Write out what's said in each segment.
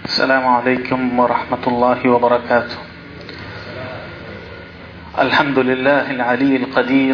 السلام عليكم ورحمة الله وبركاته الحمد لله العلي القدير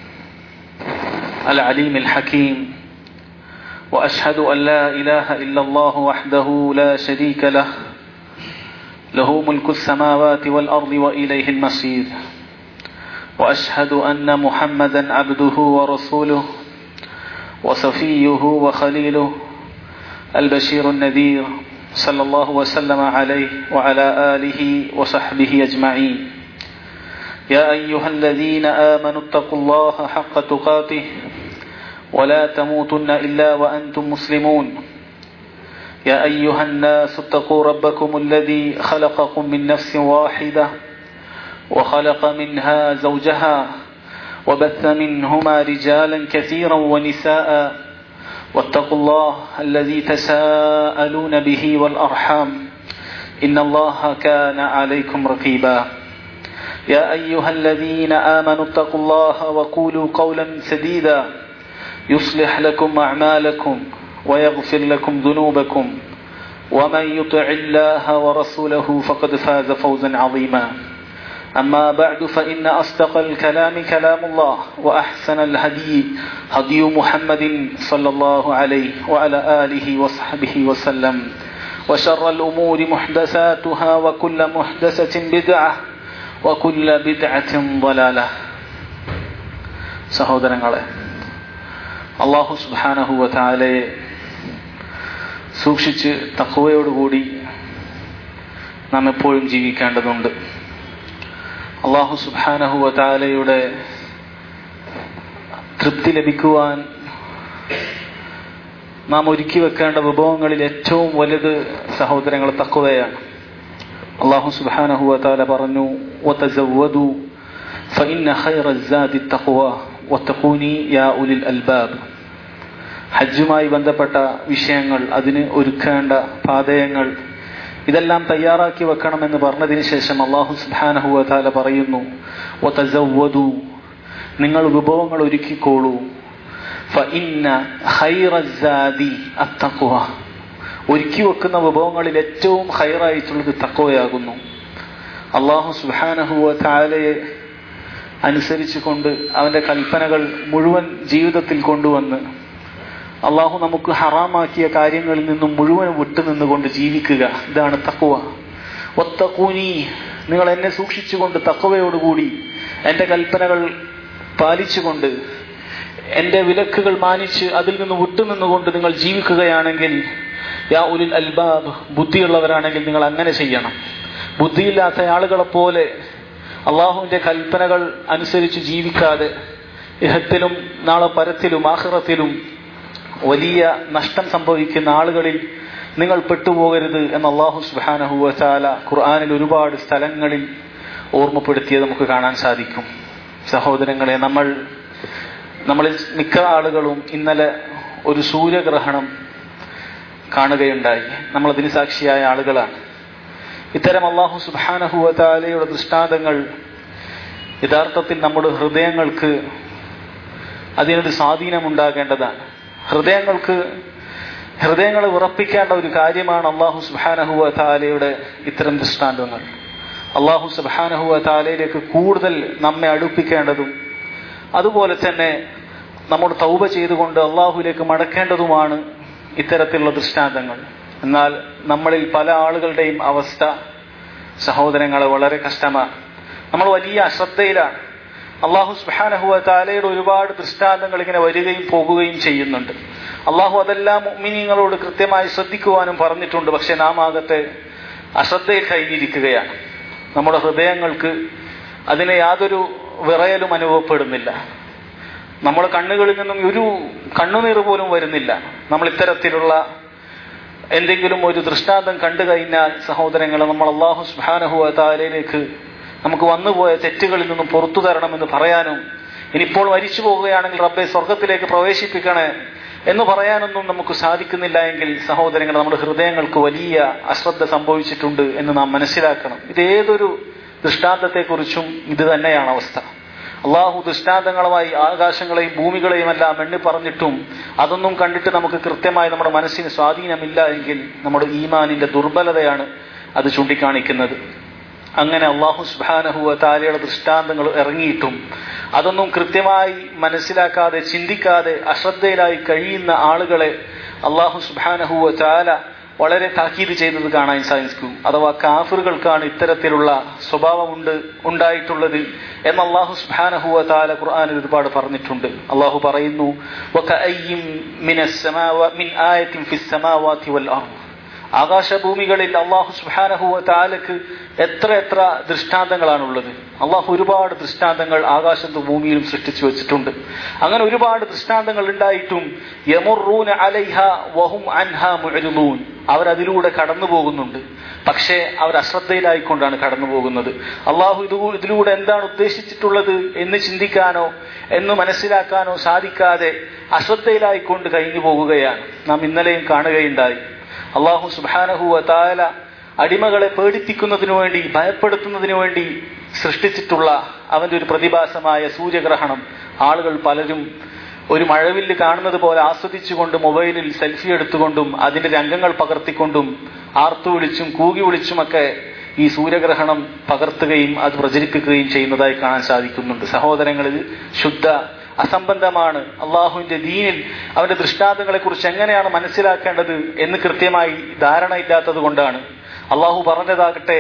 العليم الحكيم وأشهد أن لا إله إلا الله وحده لا شريك له له ملك السماوات والأرض وإليه المصير وأشهد أن محمدا عبده ورسوله وصفيه وخليله البشير النذير صلى الله وسلم عليه وعلى آله وصحبه أجمعين يا أيها الذين آمنوا اتقوا الله حق تقاته ولا تموتن إلا وأنتم مسلمون يا أيها الناس اتقوا ربكم الذي خلقكم من نفس واحدة وخلق منها زوجها وبث منهما رجالا كثيرا ونساء واتقوا الله الذي تساءلون به والأرحام إن الله كان عليكم رقيبا يا أيها الذين آمنوا اتقوا الله وقولوا قولا سديدا يصلح لكم أعمالكم ويغفر لكم ذنوبكم ومن يطع الله ورسوله فقد فاز فوزا عظيما أما بعد فإن أصدق الكلام كلام الله وأحسن الهدي هدي محمد صلى الله عليه وعلى آله وصحبه وسلم وشر الأمور محدثاتها وكل محدثة بدعة وكل بدعة ضلالة സഹോദരങ്ങളെ അള്ളാഹു സുബാനഹുവ താലയെ സൂക്ഷിച്ച് തക്കവയോടുകൂടി നാം എപ്പോഴും ജീവിക്കേണ്ടതുണ്ട് അള്ളാഹു സുബാനഹുവ താലയുടെ തൃപ്തി ലഭിക്കുവാൻ നാം ഒരുക്കി വെക്കേണ്ട വിഭവങ്ങളിൽ ഏറ്റവും വലുത് സഹോദരങ്ങൾ തക്കവയാണ് അള്ളാഹു സുബാനഹുവ താല പറഞ്ഞു فإن خير الزاد التقوى واتقوني يا أولي الألباب ഹജ്ജുമായി ബന്ധപ്പെട്ട വിഷയങ്ങൾ അതിന് ഒരുക്കേണ്ട പാതയങ്ങൾ ഇതെല്ലാം തയ്യാറാക്കി വെക്കണമെന്ന് പറഞ്ഞതിന് ശേഷം അള്ളാഹു സുബാനഹുവ താല പറയുന്നു ഒതസവ്വതു നിങ്ങൾ വിഭവങ്ങൾ ഒരുക്കിക്കോളൂ ഒരുക്കി വെക്കുന്ന വിഭവങ്ങളിൽ ഏറ്റവും ഹൈറായിട്ടുള്ളത് തക്കവയാകുന്നു അള്ളാഹു സുബാനഹുവ താലയെ അനുസരിച്ചുകൊണ്ട് അവന്റെ കൽപ്പനകൾ മുഴുവൻ ജീവിതത്തിൽ കൊണ്ടുവന്ന് അള്ളാഹു നമുക്ക് ഹറാമാക്കിയ കാര്യങ്ങളിൽ നിന്നും മുഴുവൻ വിട്ടുനിന്നുകൊണ്ട് ജീവിക്കുക ഇതാണ് തക്കുവ ഒത്തക്കൂനി നിങ്ങൾ എന്നെ സൂക്ഷിച്ചുകൊണ്ട് തക്കവയോടുകൂടി എൻ്റെ കൽപ്പനകൾ പാലിച്ചുകൊണ്ട് എൻ്റെ വിലക്കുകൾ മാനിച്ച് അതിൽ നിന്ന് വിട്ടുനിന്നുകൊണ്ട് നിങ്ങൾ ജീവിക്കുകയാണെങ്കിൽ യാ ഉലിൽ അൽബാബ് ബുദ്ധിയുള്ളവരാണെങ്കിൽ നിങ്ങൾ അങ്ങനെ ചെയ്യണം ബുദ്ധിയില്ലാത്ത ആളുകളെ പോലെ അള്ളാഹുവിന്റെ കൽപ്പനകൾ അനുസരിച്ച് ജീവിക്കാതെ ഇഹത്തിലും നാളെ പരത്തിലും ആഹ്റത്തിലും വലിയ നഷ്ടം സംഭവിക്കുന്ന ആളുകളിൽ നിങ്ങൾ പെട്ടുപോകരുത് എന്ന് അള്ളാഹു സുബാനഹുവ ചാല ഖുർആാനിൽ ഒരുപാട് സ്ഥലങ്ങളിൽ ഓർമ്മപ്പെടുത്തിയത് നമുക്ക് കാണാൻ സാധിക്കും സഹോദരങ്ങളെ നമ്മൾ നമ്മളിൽ മിക്ക ആളുകളും ഇന്നലെ ഒരു സൂര്യഗ്രഹണം കാണുകയുണ്ടായി നമ്മൾ അതിന് സാക്ഷിയായ ആളുകളാണ് ഇത്തരം അള്ളാഹു സുബാനഹുവ താലയുടെ ദൃഷ്ടാന്തങ്ങൾ യഥാർത്ഥത്തിൽ നമ്മുടെ ഹൃദയങ്ങൾക്ക് അതിനൊരു സ്വാധീനമുണ്ടാകേണ്ടതാണ് ഹൃദയങ്ങൾക്ക് ഹൃദയങ്ങളെ ഉറപ്പിക്കേണ്ട ഒരു കാര്യമാണ് അള്ളാഹു സുബാനഹുവ താലയുടെ ഇത്തരം ദൃഷ്ടാന്തങ്ങൾ അള്ളാഹു സുബാനഹുവ താലയിലേക്ക് കൂടുതൽ നമ്മെ അടുപ്പിക്കേണ്ടതും അതുപോലെ തന്നെ നമ്മൾ തൗബ ചെയ്തുകൊണ്ട് അള്ളാഹുലേക്ക് മടക്കേണ്ടതുമാണ് ഇത്തരത്തിലുള്ള ദൃഷ്ടാന്തങ്ങൾ എന്നാൽ നമ്മളിൽ പല ആളുകളുടെയും അവസ്ഥ സഹോദരങ്ങളെ വളരെ കഷ്ടമാണ് നമ്മൾ വലിയ അശ്രദ്ധയിലാണ് അള്ളാഹു സുബാനഹുവ താലയുടെ ഒരുപാട് ദൃഷ്ടാന്തങ്ങൾ ഇങ്ങനെ വരികയും പോകുകയും ചെയ്യുന്നുണ്ട് അള്ളാഹു അതെല്ലാം മുഅ്മിനീങ്ങളോട് കൃത്യമായി ശ്രദ്ധിക്കുവാനും പറഞ്ഞിട്ടുണ്ട് പക്ഷെ നാം ആകത്തെ അശ്രദ്ധയിൽ കഴിഞ്ഞിരിക്കുകയാണ് നമ്മുടെ ഹൃദയങ്ങൾക്ക് അതിന് യാതൊരു വിറയലും അനുഭവപ്പെടുന്നില്ല നമ്മുടെ കണ്ണുകളിൽ നിന്നും ഒരു കണ്ണുനീർ പോലും വരുന്നില്ല നമ്മൾ ഇത്തരത്തിലുള്ള എന്തെങ്കിലും ഒരു ദൃഷ്ടാന്തം കണ്ടു കഴിഞ്ഞാൽ സഹോദരങ്ങളെ നമ്മൾ അള്ളാഹു സുബാനഹുവ താലയിലേക്ക് നമുക്ക് വന്നുപോയ തെറ്റുകളിൽ നിന്നും പുറത്തു തരണമെന്ന് പറയാനും ഇനിയിപ്പോൾ മരിച്ചു പോവുകയാണെങ്കിൽ റബ്ബെ സ്വർഗത്തിലേക്ക് പ്രവേശിപ്പിക്കണേ എന്ന് പറയാനൊന്നും നമുക്ക് സാധിക്കുന്നില്ല എങ്കിൽ സഹോദരങ്ങൾ നമ്മുടെ ഹൃദയങ്ങൾക്ക് വലിയ അശ്രദ്ധ സംഭവിച്ചിട്ടുണ്ട് എന്ന് നാം മനസ്സിലാക്കണം ഇത് ഏതൊരു ദൃഷ്ടാന്തത്തെക്കുറിച്ചും ഇത് തന്നെയാണ് അവസ്ഥ അള്ളാഹു ദൃഷ്ടാന്തങ്ങളുമായി ആകാശങ്ങളെയും ഭൂമികളെയും എല്ലാം എണ്ണി പറഞ്ഞിട്ടും അതൊന്നും കണ്ടിട്ട് നമുക്ക് കൃത്യമായി നമ്മുടെ മനസ്സിന് സ്വാധീനമില്ല എങ്കിൽ നമ്മുടെ ഈമാനിന്റെ ദുർബലതയാണ് അത് ചൂണ്ടിക്കാണിക്കുന്നത് അങ്ങനെ അള്ളാഹു സുബാനഹുവ താലയുടെ ദൃഷ്ടാന്തങ്ങൾ ഇറങ്ങിയിട്ടും അതൊന്നും കൃത്യമായി മനസ്സിലാക്കാതെ ചിന്തിക്കാതെ അശ്രദ്ധയിലായി കഴിയുന്ന ആളുകളെ അള്ളാഹു സുബാനഹുവ താല വളരെ താക്കീത് ചെയ്തത് കാണാൻ സാധിക്കും അഥവാ കാഫിറുകൾക്കാണ് ഇത്തരത്തിലുള്ള സ്വഭാവമുണ്ട് ഉണ്ടായിട്ടുള്ളത് എന്ന് അള്ളാഹു സുബാനഹുവ താല ഖുർആാനിൽ ഒരുപാട് പറഞ്ഞിട്ടുണ്ട് അള്ളാഹു പറയുന്നു മിൻ ആയത്തിൻ ഫിസ് സമാവാതി വൽ അർദ് ആകാശഭൂമികളിൽ അള്ളാഹു സുബാനഹുവ താലക്ക് എത്ര എത്ര ദൃഷ്ടാന്തങ്ങളാണുള്ളത് അള്ളാഹു ഒരുപാട് ദൃഷ്ടാന്തങ്ങൾ ആകാശത്തും ഭൂമിയിലും സൃഷ്ടിച്ചു വെച്ചിട്ടുണ്ട് അങ്ങനെ ഒരുപാട് ദൃഷ്ടാന്തങ്ങൾ ഉണ്ടായിട്ടും യമുറൂന അലൈഹ വഹും അൻഹ മുഅരിദൂൻ അവരതിലൂടെ കടന്നു പോകുന്നുണ്ട് പക്ഷേ അവർ അശ്രദ്ധയിലായിക്കൊണ്ടാണ് കടന്നു പോകുന്നത് അള്ളാഹു ഇത് ഇതിലൂടെ എന്താണ് ഉദ്ദേശിച്ചിട്ടുള്ളത് എന്ന് ചിന്തിക്കാനോ എന്ന് മനസ്സിലാക്കാനോ സാധിക്കാതെ അശ്രദ്ധയിലായിക്കൊണ്ട് കഴിഞ്ഞു പോകുകയാണ് നാം ഇന്നലെയും കാണുകയുണ്ടായി അള്ളാഹു സുബാനഹുവ താല അടിമകളെ പേടിപ്പിക്കുന്നതിനു വേണ്ടി ഭയപ്പെടുത്തുന്നതിനു വേണ്ടി സൃഷ്ടിച്ചിട്ടുള്ള അവന്റെ ഒരു പ്രതിഭാസമായ സൂര്യഗ്രഹണം ആളുകൾ പലരും ഒരു മഴവില്ല് കാണുന്നത് പോലെ ആസ്വദിച്ചുകൊണ്ട് മൊബൈലിൽ സെൽഫി എടുത്തുകൊണ്ടും അതിന്റെ രംഗങ്ങൾ പകർത്തിക്കൊണ്ടും ആർത്തു വിളിച്ചും കൂകി വിളിച്ചുമൊക്കെ ഈ സൂര്യഗ്രഹണം പകർത്തുകയും അത് പ്രചരിപ്പിക്കുകയും ചെയ്യുന്നതായി കാണാൻ സാധിക്കുന്നുണ്ട് സഹോദരങ്ങളിൽ ശുദ്ധ അസംബന്ധമാണ് അള്ളാഹുവിന്റെ ദീനിൽ അവന്റെ ദൃഷ്ടാന്തങ്ങളെ കുറിച്ച് എങ്ങനെയാണ് മനസ്സിലാക്കേണ്ടത് എന്ന് കൃത്യമായി ധാരണയില്ലാത്തത് കൊണ്ടാണ് അള്ളാഹു പറഞ്ഞതാകട്ടെ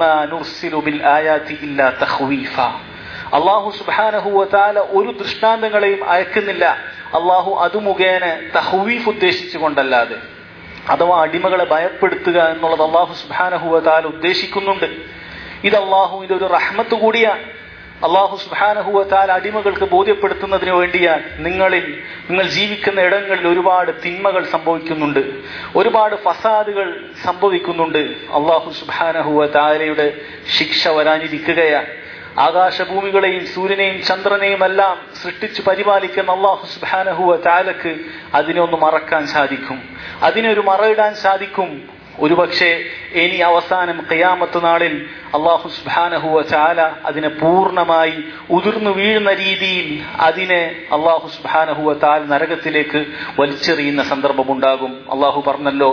അള്ളാഹു സുബാനഹുവ താല ഒരു ദൃഷ്ടാന്തങ്ങളെയും അയക്കുന്നില്ല അള്ളാഹു അത് മുഖേന തഹ്വീഫ് ഉദ്ദേശിച്ചുകൊണ്ടല്ലാതെ അഥവാ അടിമകളെ ഭയപ്പെടുത്തുക എന്നുള്ളത് അള്ളാഹു സുബാനഹുവ താല ഉദ്ദേശിക്കുന്നുണ്ട് ഇത് അള്ളാഹുവിന്റെ ഒരു റഹ്മത്ത് കൂടിയാണ് അള്ളാഹു സുബാനഹുവ താല അടിമകൾക്ക് ബോധ്യപ്പെടുത്തുന്നതിന് വേണ്ടിയാണ് നിങ്ങളിൽ നിങ്ങൾ ജീവിക്കുന്ന ഇടങ്ങളിൽ ഒരുപാട് തിന്മകൾ സംഭവിക്കുന്നുണ്ട് ഒരുപാട് ഫസാദുകൾ സംഭവിക്കുന്നുണ്ട് അള്ളാഹു സുബാനഹുവ താലയുടെ ശിക്ഷ വരാനിരിക്കുകയാണ് ആകാശഭൂമികളെയും സൂര്യനെയും ചന്ദ്രനെയും എല്ലാം സൃഷ്ടിച്ചു പരിപാലിക്കുന്ന അള്ളാഹു സുബാനഹുവ താലക്ക് അതിനെ ഒന്ന് മറക്കാൻ സാധിക്കും അതിനൊരു മറയിടാൻ സാധിക്കും ഒരുപക്ഷെ ഇനി അവസാനം കയാമത്ത് നാളിൽ അള്ളാഹു സുബാനഹുവ ചാല അതിനെ പൂർണ്ണമായി ഉതിർന്നു വീഴുന്ന രീതിയിൽ അതിനെ അള്ളാഹു സുബാനഹുവ താൽ നരകത്തിലേക്ക് വലിച്ചെറിയുന്ന സന്ദർഭമുണ്ടാകും അള്ളാഹു പറഞ്ഞല്ലോ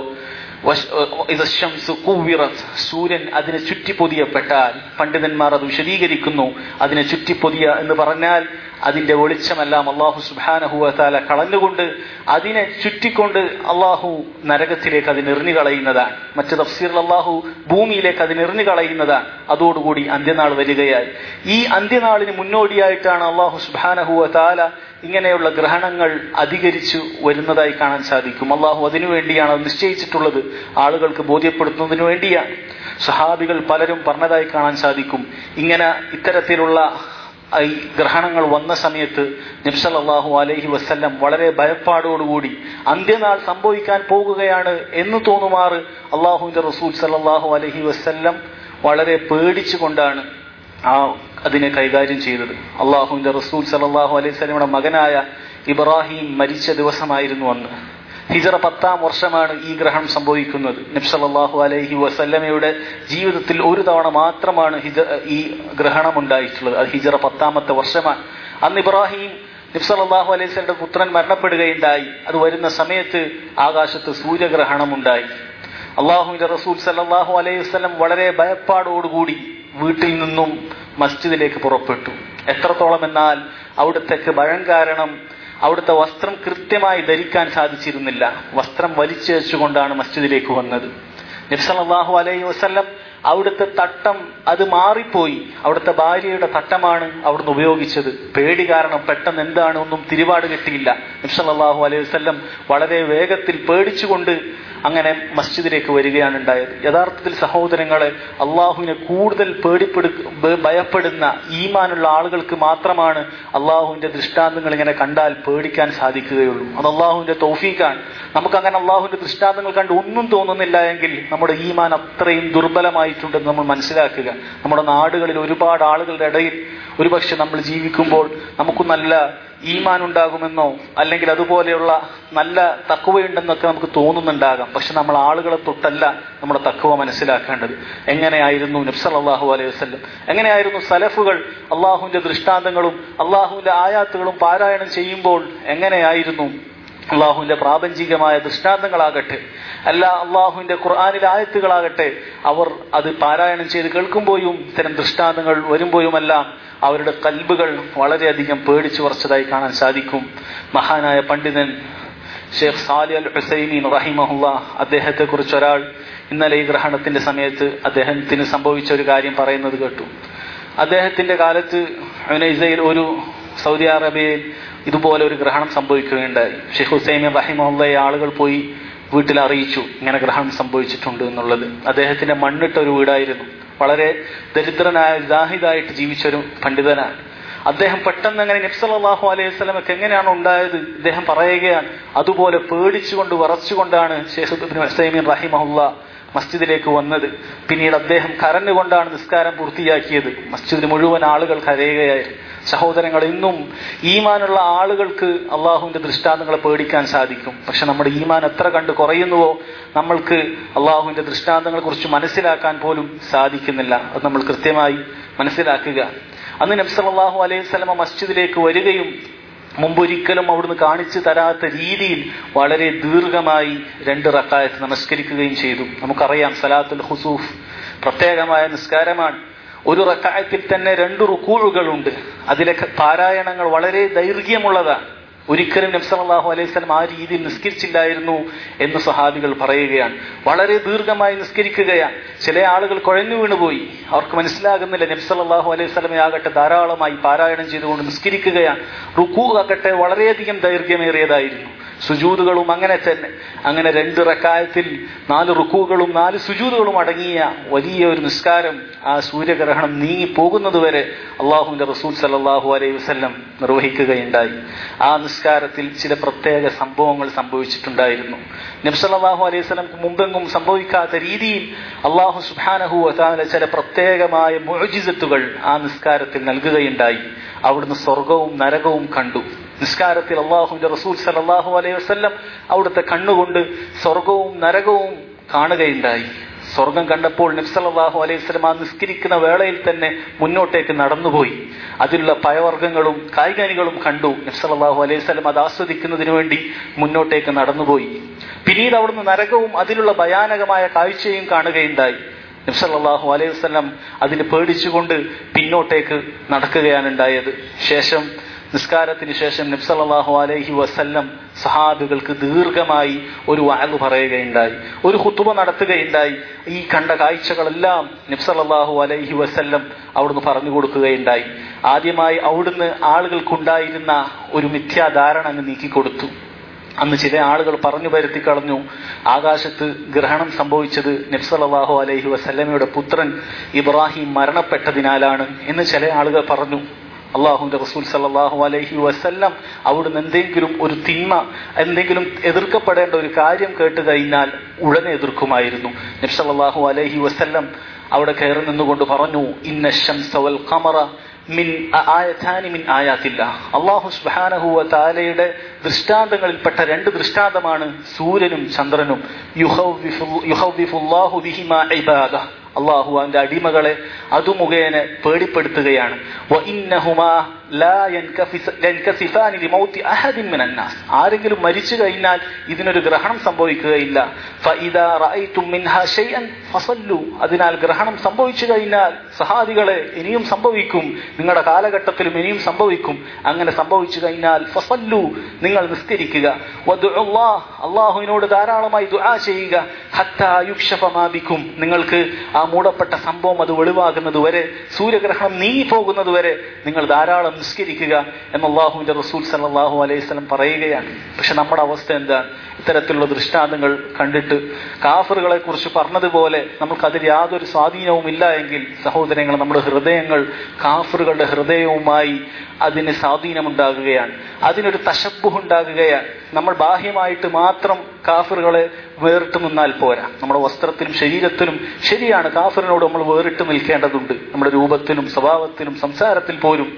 സൂര്യൻ അതിനെ ചുറ്റിപ്പൊതിയപ്പെട്ടാൽ പണ്ഡിതന്മാർ അത് വിശദീകരിക്കുന്നു അതിനെ ചുറ്റിപ്പൊതിയ എന്ന് പറഞ്ഞാൽ അതിന്റെ വെളിച്ചമെല്ലാം അള്ളാഹു സുബാനഹുവ താല കളഞ്ഞുകൊണ്ട് അതിനെ ചുറ്റിക്കൊണ്ട് അള്ളാഹു നരകത്തിലേക്ക് അതിന് എറിഞ്ഞു കളയുന്നതാണ് മറ്റ് തഫ്സീറിൽ അള്ളാഹു ഭൂമിയിലേക്ക് അതിന് എറിഞ്ഞു കളയുന്നതാണ് അതോടുകൂടി അന്ത്യനാൾ വരികയായി ഈ അന്ത്യനാളിന് മുന്നോടിയായിട്ടാണ് അള്ളാഹു സുബാനഹുവ താല ഇങ്ങനെയുള്ള ഗ്രഹണങ്ങൾ അധികരിച്ചു വരുന്നതായി കാണാൻ സാധിക്കും അള്ളാഹു അതിനു വേണ്ടിയാണ് അത് നിശ്ചയിച്ചിട്ടുള്ളത് ആളുകൾക്ക് ബോധ്യപ്പെടുത്തുന്നതിനു വേണ്ടിയാണ് സഹാബികൾ പലരും പറഞ്ഞതായി കാണാൻ സാധിക്കും ഇങ്ങനെ ഇത്തരത്തിലുള്ള ഈ ഗ്രഹണങ്ങൾ വന്ന സമയത്ത് നബ്സല്ലാഹു അലൈഹി വസ്ല്ലം വളരെ ഭയപ്പാടോടുകൂടി അന്ത്യനാൾ സംഭവിക്കാൻ പോകുകയാണ് എന്ന് തോന്നുമാറ് അള്ളാഹുവിന്റെ റസൂൽ സല്ലാഹു അലൈഹി വസ്ല്ലം വളരെ പേടിച്ചുകൊണ്ടാണ് ആ അതിനെ കൈകാര്യം ചെയ്തത് അള്ളാഹുവിന്റെ റസൂൽ സലാഹു അലൈഹി സ്വലമിയുടെ മകനായ ഇബ്രാഹിം മരിച്ച ദിവസമായിരുന്നു അന്ന് ഹിജറ പത്താം വർഷമാണ് ഈ ഗ്രഹണം സംഭവിക്കുന്നത് നബ്സല്ലാഹു അലൈഹി വസല്ലമയുടെ ജീവിതത്തിൽ ഒരു തവണ മാത്രമാണ് ഹിജ ഈ ഗ്രഹണം ഉണ്ടായിട്ടുള്ളത് അത് ഹിജറ പത്താമത്തെ വർഷമാണ് അന്ന് ഇബ്രാഹിം നബ്സല്ലാഹു അലൈഹി സ്വലയുടെ പുത്രൻ മരണപ്പെടുകയുണ്ടായി അത് വരുന്ന സമയത്ത് ആകാശത്ത് സൂര്യഗ്രഹണം ഉണ്ടായി അള്ളാഹുവിന്റെ റസൂൽ സല്ലാഹു അലൈഹി വസ്ലം വളരെ ഭയപ്പാടോടുകൂടി വീട്ടിൽ നിന്നും മസ്ജിദിലേക്ക് പുറപ്പെട്ടു എത്രത്തോളം എന്നാൽ അവിടത്തേക്ക് ഭയം കാരണം അവിടുത്തെ വസ്ത്രം കൃത്യമായി ധരിക്കാൻ സാധിച്ചിരുന്നില്ല വസ്ത്രം വലിച്ചു വെച്ചുകൊണ്ടാണ് മസ്ജിദിലേക്ക് വന്നത് നബ്സലാഹു അലൈഹി വസ്ല്ലം അവിടുത്തെ തട്ടം അത് മാറിപ്പോയി അവിടുത്തെ ഭാര്യയുടെ തട്ടമാണ് അവിടുന്ന് ഉപയോഗിച്ചത് പേടി കാരണം പെട്ടെന്ന് എന്താണ് ഒന്നും തിരുപാട് കിട്ടിയില്ല നബ്സല്ലാഹു അലൈഹി വസ്ല്ലം വളരെ വേഗത്തിൽ പേടിച്ചുകൊണ്ട് അങ്ങനെ മസ്ജിദിലേക്ക് വരികയാണ് ഉണ്ടായത് യഥാർത്ഥത്തിൽ സഹോദരങ്ങളെ അള്ളാഹുവിനെ കൂടുതൽ പേടിപ്പെടു ഭയപ്പെടുന്ന ഈമാനുള്ള ആളുകൾക്ക് മാത്രമാണ് അള്ളാഹുവിന്റെ ദൃഷ്ടാന്തങ്ങൾ ഇങ്ങനെ കണ്ടാൽ പേടിക്കാൻ സാധിക്കുകയുള്ളൂ അത് അള്ളാഹുവിന്റെ തൗഫീഖാണ് നമുക്ക് അങ്ങനെ അള്ളാഹുവിന്റെ ദൃഷ്ടാന്തങ്ങൾ കണ്ട് ഒന്നും തോന്നുന്നില്ല എങ്കിൽ നമ്മുടെ ഈമാൻ അത്രയും ദുർബലമായിട്ടുണ്ടെന്ന് നമ്മൾ മനസ്സിലാക്കുക നമ്മുടെ നാടുകളിൽ ഒരുപാട് ആളുകളുടെ ഇടയിൽ ഒരുപക്ഷെ നമ്മൾ ജീവിക്കുമ്പോൾ നമുക്ക് നല്ല ഈമാൻ ഉണ്ടാകുമെന്നോ അല്ലെങ്കിൽ അതുപോലെയുള്ള നല്ല തക്കുവയുണ്ടെന്നൊക്കെ നമുക്ക് തോന്നുന്നുണ്ടാകാം പക്ഷെ നമ്മൾ ആളുകളെ തൊട്ടല്ല നമ്മുടെ തക്കുവ മനസ്സിലാക്കേണ്ടത് എങ്ങനെയായിരുന്നു നബ്സല്ലാഹു അലൈഹി വസ്ലം എങ്ങനെയായിരുന്നു സലഫുകൾ അള്ളാഹുവിന്റെ ദൃഷ്ടാന്തങ്ങളും അള്ളാഹുവിന്റെ ആയാത്തുകളും പാരായണം ചെയ്യുമ്പോൾ എങ്ങനെയായിരുന്നു അള്ളാഹുവിന്റെ പ്രാപഞ്ചികമായ ദൃഷ്ടാന്തങ്ങളാകട്ടെ അല്ല അള്ളാഹുവിന്റെ ഖുർആാനിലെ ആയത്തുകളാകട്ടെ അവർ അത് പാരായണം ചെയ്ത് കേൾക്കുമ്പോഴും ഇത്തരം ദൃഷ്ടാന്തങ്ങൾ വരുമ്പോഴുമെല്ലാം അവരുടെ കൽബുകൾ വളരെയധികം പേടിച്ചു കുറച്ചതായി കാണാൻ സാധിക്കും മഹാനായ പണ്ഡിതൻ ഷെയ്ഖ് സാലി അൽ ഹുസൈമീൻ റഹിമഹുല്ല അദ്ദേഹത്തെ കുറിച്ച് ഒരാൾ ഇന്നലെ ഈ ഗ്രഹണത്തിന്റെ സമയത്ത് അദ്ദേഹത്തിന് സംഭവിച്ച ഒരു കാര്യം പറയുന്നത് കേട്ടു അദ്ദേഹത്തിന്റെ കാലത്ത് ഹുനൈസയിൽ ഒരു സൗദി അറേബ്യയിൽ ഇതുപോലെ ഒരു ഗ്രഹണം സംഭവിക്കുകയുണ്ടായി ഷെയ്ഖ് ഹുസൈമീൻ റഹിമഹുല്ലയെ ആളുകൾ പോയി വീട്ടിൽ അറിയിച്ചു ഇങ്ങനെ ഗ്രഹണം സംഭവിച്ചിട്ടുണ്ട് എന്നുള്ളത് അദ്ദേഹത്തിന്റെ മണ്ണിട്ട ഒരു വീടായിരുന്നു വളരെ ദരിദ്രനായ ജാഹിദായിട്ട് ജീവിച്ചൊരു പണ്ഡിതനാണ് അദ്ദേഹം പെട്ടെന്ന് അങ്ങനെ നബ്സലാഹു അലൈഹി സ്വലമൊക്കെ എങ്ങനെയാണ് ഉണ്ടായത് ഇദ്ദേഹം പറയുകയാണ് അതുപോലെ പേടിച്ചുകൊണ്ട് വിറച്ചുകൊണ്ടാണ് ഷെയ്ഖ് ഹുസൈമീൻ റഹിമഹുല്ല മസ്ജിദിലേക്ക് വന്നത് പിന്നീട് അദ്ദേഹം കരഞ്ഞുകൊണ്ടാണ് നിസ്കാരം പൂർത്തിയാക്കിയത് മസ്ജിദിൽ മുഴുവൻ ആളുകൾ കരയുകയായിരുന്നു സഹോദരങ്ങൾ ഇന്നും ഈമാനുള്ള ആളുകൾക്ക് അള്ളാഹുവിന്റെ ദൃഷ്ടാന്തങ്ങളെ പേടിക്കാൻ സാധിക്കും പക്ഷെ നമ്മുടെ ഈമാൻ എത്ര കണ്ട് കുറയുന്നുവോ നമ്മൾക്ക് അള്ളാഹുവിന്റെ ദൃഷ്ടാന്തങ്ങളെ കുറിച്ച് മനസ്സിലാക്കാൻ പോലും സാധിക്കുന്നില്ല അത് നമ്മൾ കൃത്യമായി മനസ്സിലാക്കുക അന്ന് നബ്സല്ലാഹു അലൈഹി സ്വലമ മസ്ജിദിലേക്ക് വരികയും മുമ്പൊരിക്കലും അവിടുന്ന് കാണിച്ചു തരാത്ത രീതിയിൽ വളരെ ദീർഘമായി രണ്ട് റക്കായത്ത് നമസ്കരിക്കുകയും ചെയ്തു നമുക്കറിയാം സലാത്തുൽ ഹുസൂഫ് പ്രത്യേകമായ നിസ്കാരമാണ് ഒരു റക്കായത്തിൽ തന്നെ രണ്ട് റുക്കൂഴുകളുണ്ട് അതിലെ പാരായണങ്ങൾ വളരെ ദൈർഘ്യമുള്ളതാണ് ഒരിക്കലും നബ്സലാഹു അലൈഹി സ്വലം ആ രീതിയിൽ നിസ്കരിച്ചില്ലായിരുന്നു എന്ന് സഹാബികൾ പറയുകയാണ് വളരെ ദീർഘമായി നിസ്കരിക്കുകയാണ് ചില ആളുകൾ കുഴഞ്ഞു വീണുപോയി അവർക്ക് മനസ്സിലാകുന്നില്ല നബ്സലാഹു അലൈഹി സ്വലമയാകട്ടെ ധാരാളമായി പാരായണം ചെയ്തുകൊണ്ട് നിസ്കരിക്കുകയാണ് റുക്കു ആകട്ടെ വളരെയധികം ദൈർഘ്യമേറിയതായിരുന്നു സുജൂതുകളും അങ്ങനെ തന്നെ അങ്ങനെ രണ്ട് റക്കായത്തിൽ നാല് റുക്കുകളും നാല് സുജൂതുകളും അടങ്ങിയ വലിയ ഒരു നിസ്കാരം ആ സൂര്യഗ്രഹണം നീങ്ങി പോകുന്നതുവരെ അള്ളാഹുവിന്റെ റസൂൽ സല്ലാഹു അലൈഹി വസ്ല്ലം നിർവഹിക്കുകയുണ്ടായി ആ നിസ്കാരത്തിൽ ചില പ്രത്യേക സംഭവങ്ങൾ സംഭവിച്ചിട്ടുണ്ടായിരുന്നു നബ്സല്ലാഹു അലൈഹി സ്വലംക്ക് മുമ്പെങ്കും സംഭവിക്കാത്ത രീതിയിൽ അള്ളാഹു സുബാനഹു അതാല ചില പ്രത്യേകമായ മോജിസത്തുകൾ ആ നിസ്കാരത്തിൽ നൽകുകയുണ്ടായി അവിടുന്ന് സ്വർഗവും നരകവും കണ്ടു നിസ്കാരത്തിൽ അള്ളാഹുവിന്റെ റസൂൽ സലാഹു അലൈഹി വസ്ല്ലം അവിടുത്തെ കണ്ണുകൊണ്ട് സ്വർഗവും നരകവും കാണുകയുണ്ടായി സ്വർഗം കണ്ടപ്പോൾ നബ്സലാഹു അലൈഹി സ്വലം ആ നിസ്കരിക്കുന്ന വേളയിൽ തന്നെ മുന്നോട്ടേക്ക് നടന്നുപോയി അതിലുള്ള പയവർഗ്ഗങ്ങളും കായികനികളും കണ്ടു നബ്സലാഹു അലൈഹി സ്വലം അത് ആസ്വദിക്കുന്നതിന് വേണ്ടി മുന്നോട്ടേക്ക് നടന്നുപോയി പിന്നീട് അവിടുന്ന് നരകവും അതിലുള്ള ഭയാനകമായ കാഴ്ചയും കാണുകയുണ്ടായി നബ്സല്ലാഹു അലൈഹി വസ്ലം അതിന് പേടിച്ചുകൊണ്ട് പിന്നോട്ടേക്ക് നടക്കുകയാണ് ഉണ്ടായത് ശേഷം നിസ്കാരത്തിന് ശേഷം നബ്സല്ലാഹു അലൈഹി വസല്ലം സഹാബികൾക്ക് ദീർഘമായി ഒരു വാല് പറയുകയുണ്ടായി ഒരു ഹുത്തുബ നടത്തുകയുണ്ടായി ഈ കണ്ട കാഴ്ചകളെല്ലാം നബ്സല്ലാഹു അലൈഹി വസല്ലം അവിടുന്ന് പറഞ്ഞു കൊടുക്കുകയുണ്ടായി ആദ്യമായി അവിടുന്ന് ആളുകൾക്കുണ്ടായിരുന്ന ഒരു മിഥ്യാധാരണ അങ്ങ് നീക്കിക്കൊടുത്തു അന്ന് ചില ആളുകൾ പറഞ്ഞു പരുത്തി കളഞ്ഞു ആകാശത്ത് ഗ്രഹണം സംഭവിച്ചത് നബ്സലാഹു അലൈഹി വസല്ലമയുടെ പുത്രൻ ഇബ്രാഹിം മരണപ്പെട്ടതിനാലാണ് എന്ന് ചില ആളുകൾ പറഞ്ഞു അള്ളാഹുന്റെ റസൂൽ സല്ലാഹു അലൈഹി വസല്ലം അവിടുന്ന് എന്തെങ്കിലും ഒരു തിന്മ എന്തെങ്കിലും എതിർക്കപ്പെടേണ്ട ഒരു കാര്യം കേട്ട് കഴിഞ്ഞാൽ ഉടനെ എതിർക്കുമായിരുന്നു നബ്സല്ലാഹു അലൈഹി വസല്ലം അവിടെ കയറി നിന്നുകൊണ്ട് പറഞ്ഞു ഇന്ന ഷംസവൽ ഖമറ മിൻ ആയഥാനി മിൻ ആയാത്തില്ല അള്ളാഹു സുബാനഹു താലയുടെ ദൃഷ്ടാന്തങ്ങളിൽപ്പെട്ട രണ്ട് ദൃഷ്ടാന്തമാണ് സൂര്യനും ചന്ദ്രനും യുഹവിഫുല്ലാഹു ബിഹിമ ഇബാദ അള്ളാഹു അവന്റെ അടിമകളെ അതു മുഖേന പേടിപ്പെടുത്തുകയാണ് ആരെങ്കിലും മരിച്ചു കഴിഞ്ഞാൽ ഇതിനൊരു ഗ്രഹണം സംഭവിക്കുകയില്ല അതിനാൽ ഗ്രഹണം സംഭവിച്ചു കഴിഞ്ഞാൽ സഹാദികളെ ഇനിയും സംഭവിക്കും നിങ്ങളുടെ കാലഘട്ടത്തിലും ഇനിയും സംഭവിക്കും അങ്ങനെ സംഭവിച്ചു കഴിഞ്ഞാൽ ഫസല്ലു നിങ്ങൾ നിസ്കരിക്കുക അള്ളാഹുവിനോട് ധാരാളമായി ദുആ ചെയ്യുക ഹത്തായുക്ഷഫമാബിക്കും നിങ്ങൾക്ക് ആ മൂടപ്പെട്ട സംഭവം അത് വെളിവാകുന്നത് വരെ സൂര്യഗ്രഹണം നീങ്ങിപ്പോകുന്നത് വരെ നിങ്ങൾ ധാരാളം നിസ്കരിക്കുക എന്ന് അള്ളാഹുവിന്റെ റസൂൽ സല്ലാഹു അലൈഹി സ്വലം പറയുകയാണ് പക്ഷെ നമ്മുടെ അവസ്ഥ എന്താണ് ഇത്തരത്തിലുള്ള ദൃഷ്ടാന്തങ്ങൾ കണ്ടിട്ട് കാഫറുകളെ കുറിച്ച് പറഞ്ഞതുപോലെ നമുക്ക് അതിൽ യാതൊരു സ്വാധീനവും ഇല്ല എങ്കിൽ സഹോദരങ്ങൾ നമ്മുടെ ഹൃദയങ്ങൾ കാഫറുകളുടെ ഹൃദയവുമായി അതിന് സ്വാധീനമുണ്ടാകുകയാണ് അതിനൊരു തശബുഹ് ഉണ്ടാകുകയാണ് നമ്മൾ ബാഹ്യമായിട്ട് മാത്രം കാഫറുകളെ വേറിട്ട് നിന്നാൽ പോരാ നമ്മുടെ വസ്ത്രത്തിലും ശരീരത്തിലും ശരിയാണ് കാഫറിനോട് നമ്മൾ വേറിട്ട് നിൽക്കേണ്ടതുണ്ട് നമ്മുടെ രൂപത്തിലും സ്വഭാവത്തിലും സംസാരത്തിൽ പോലും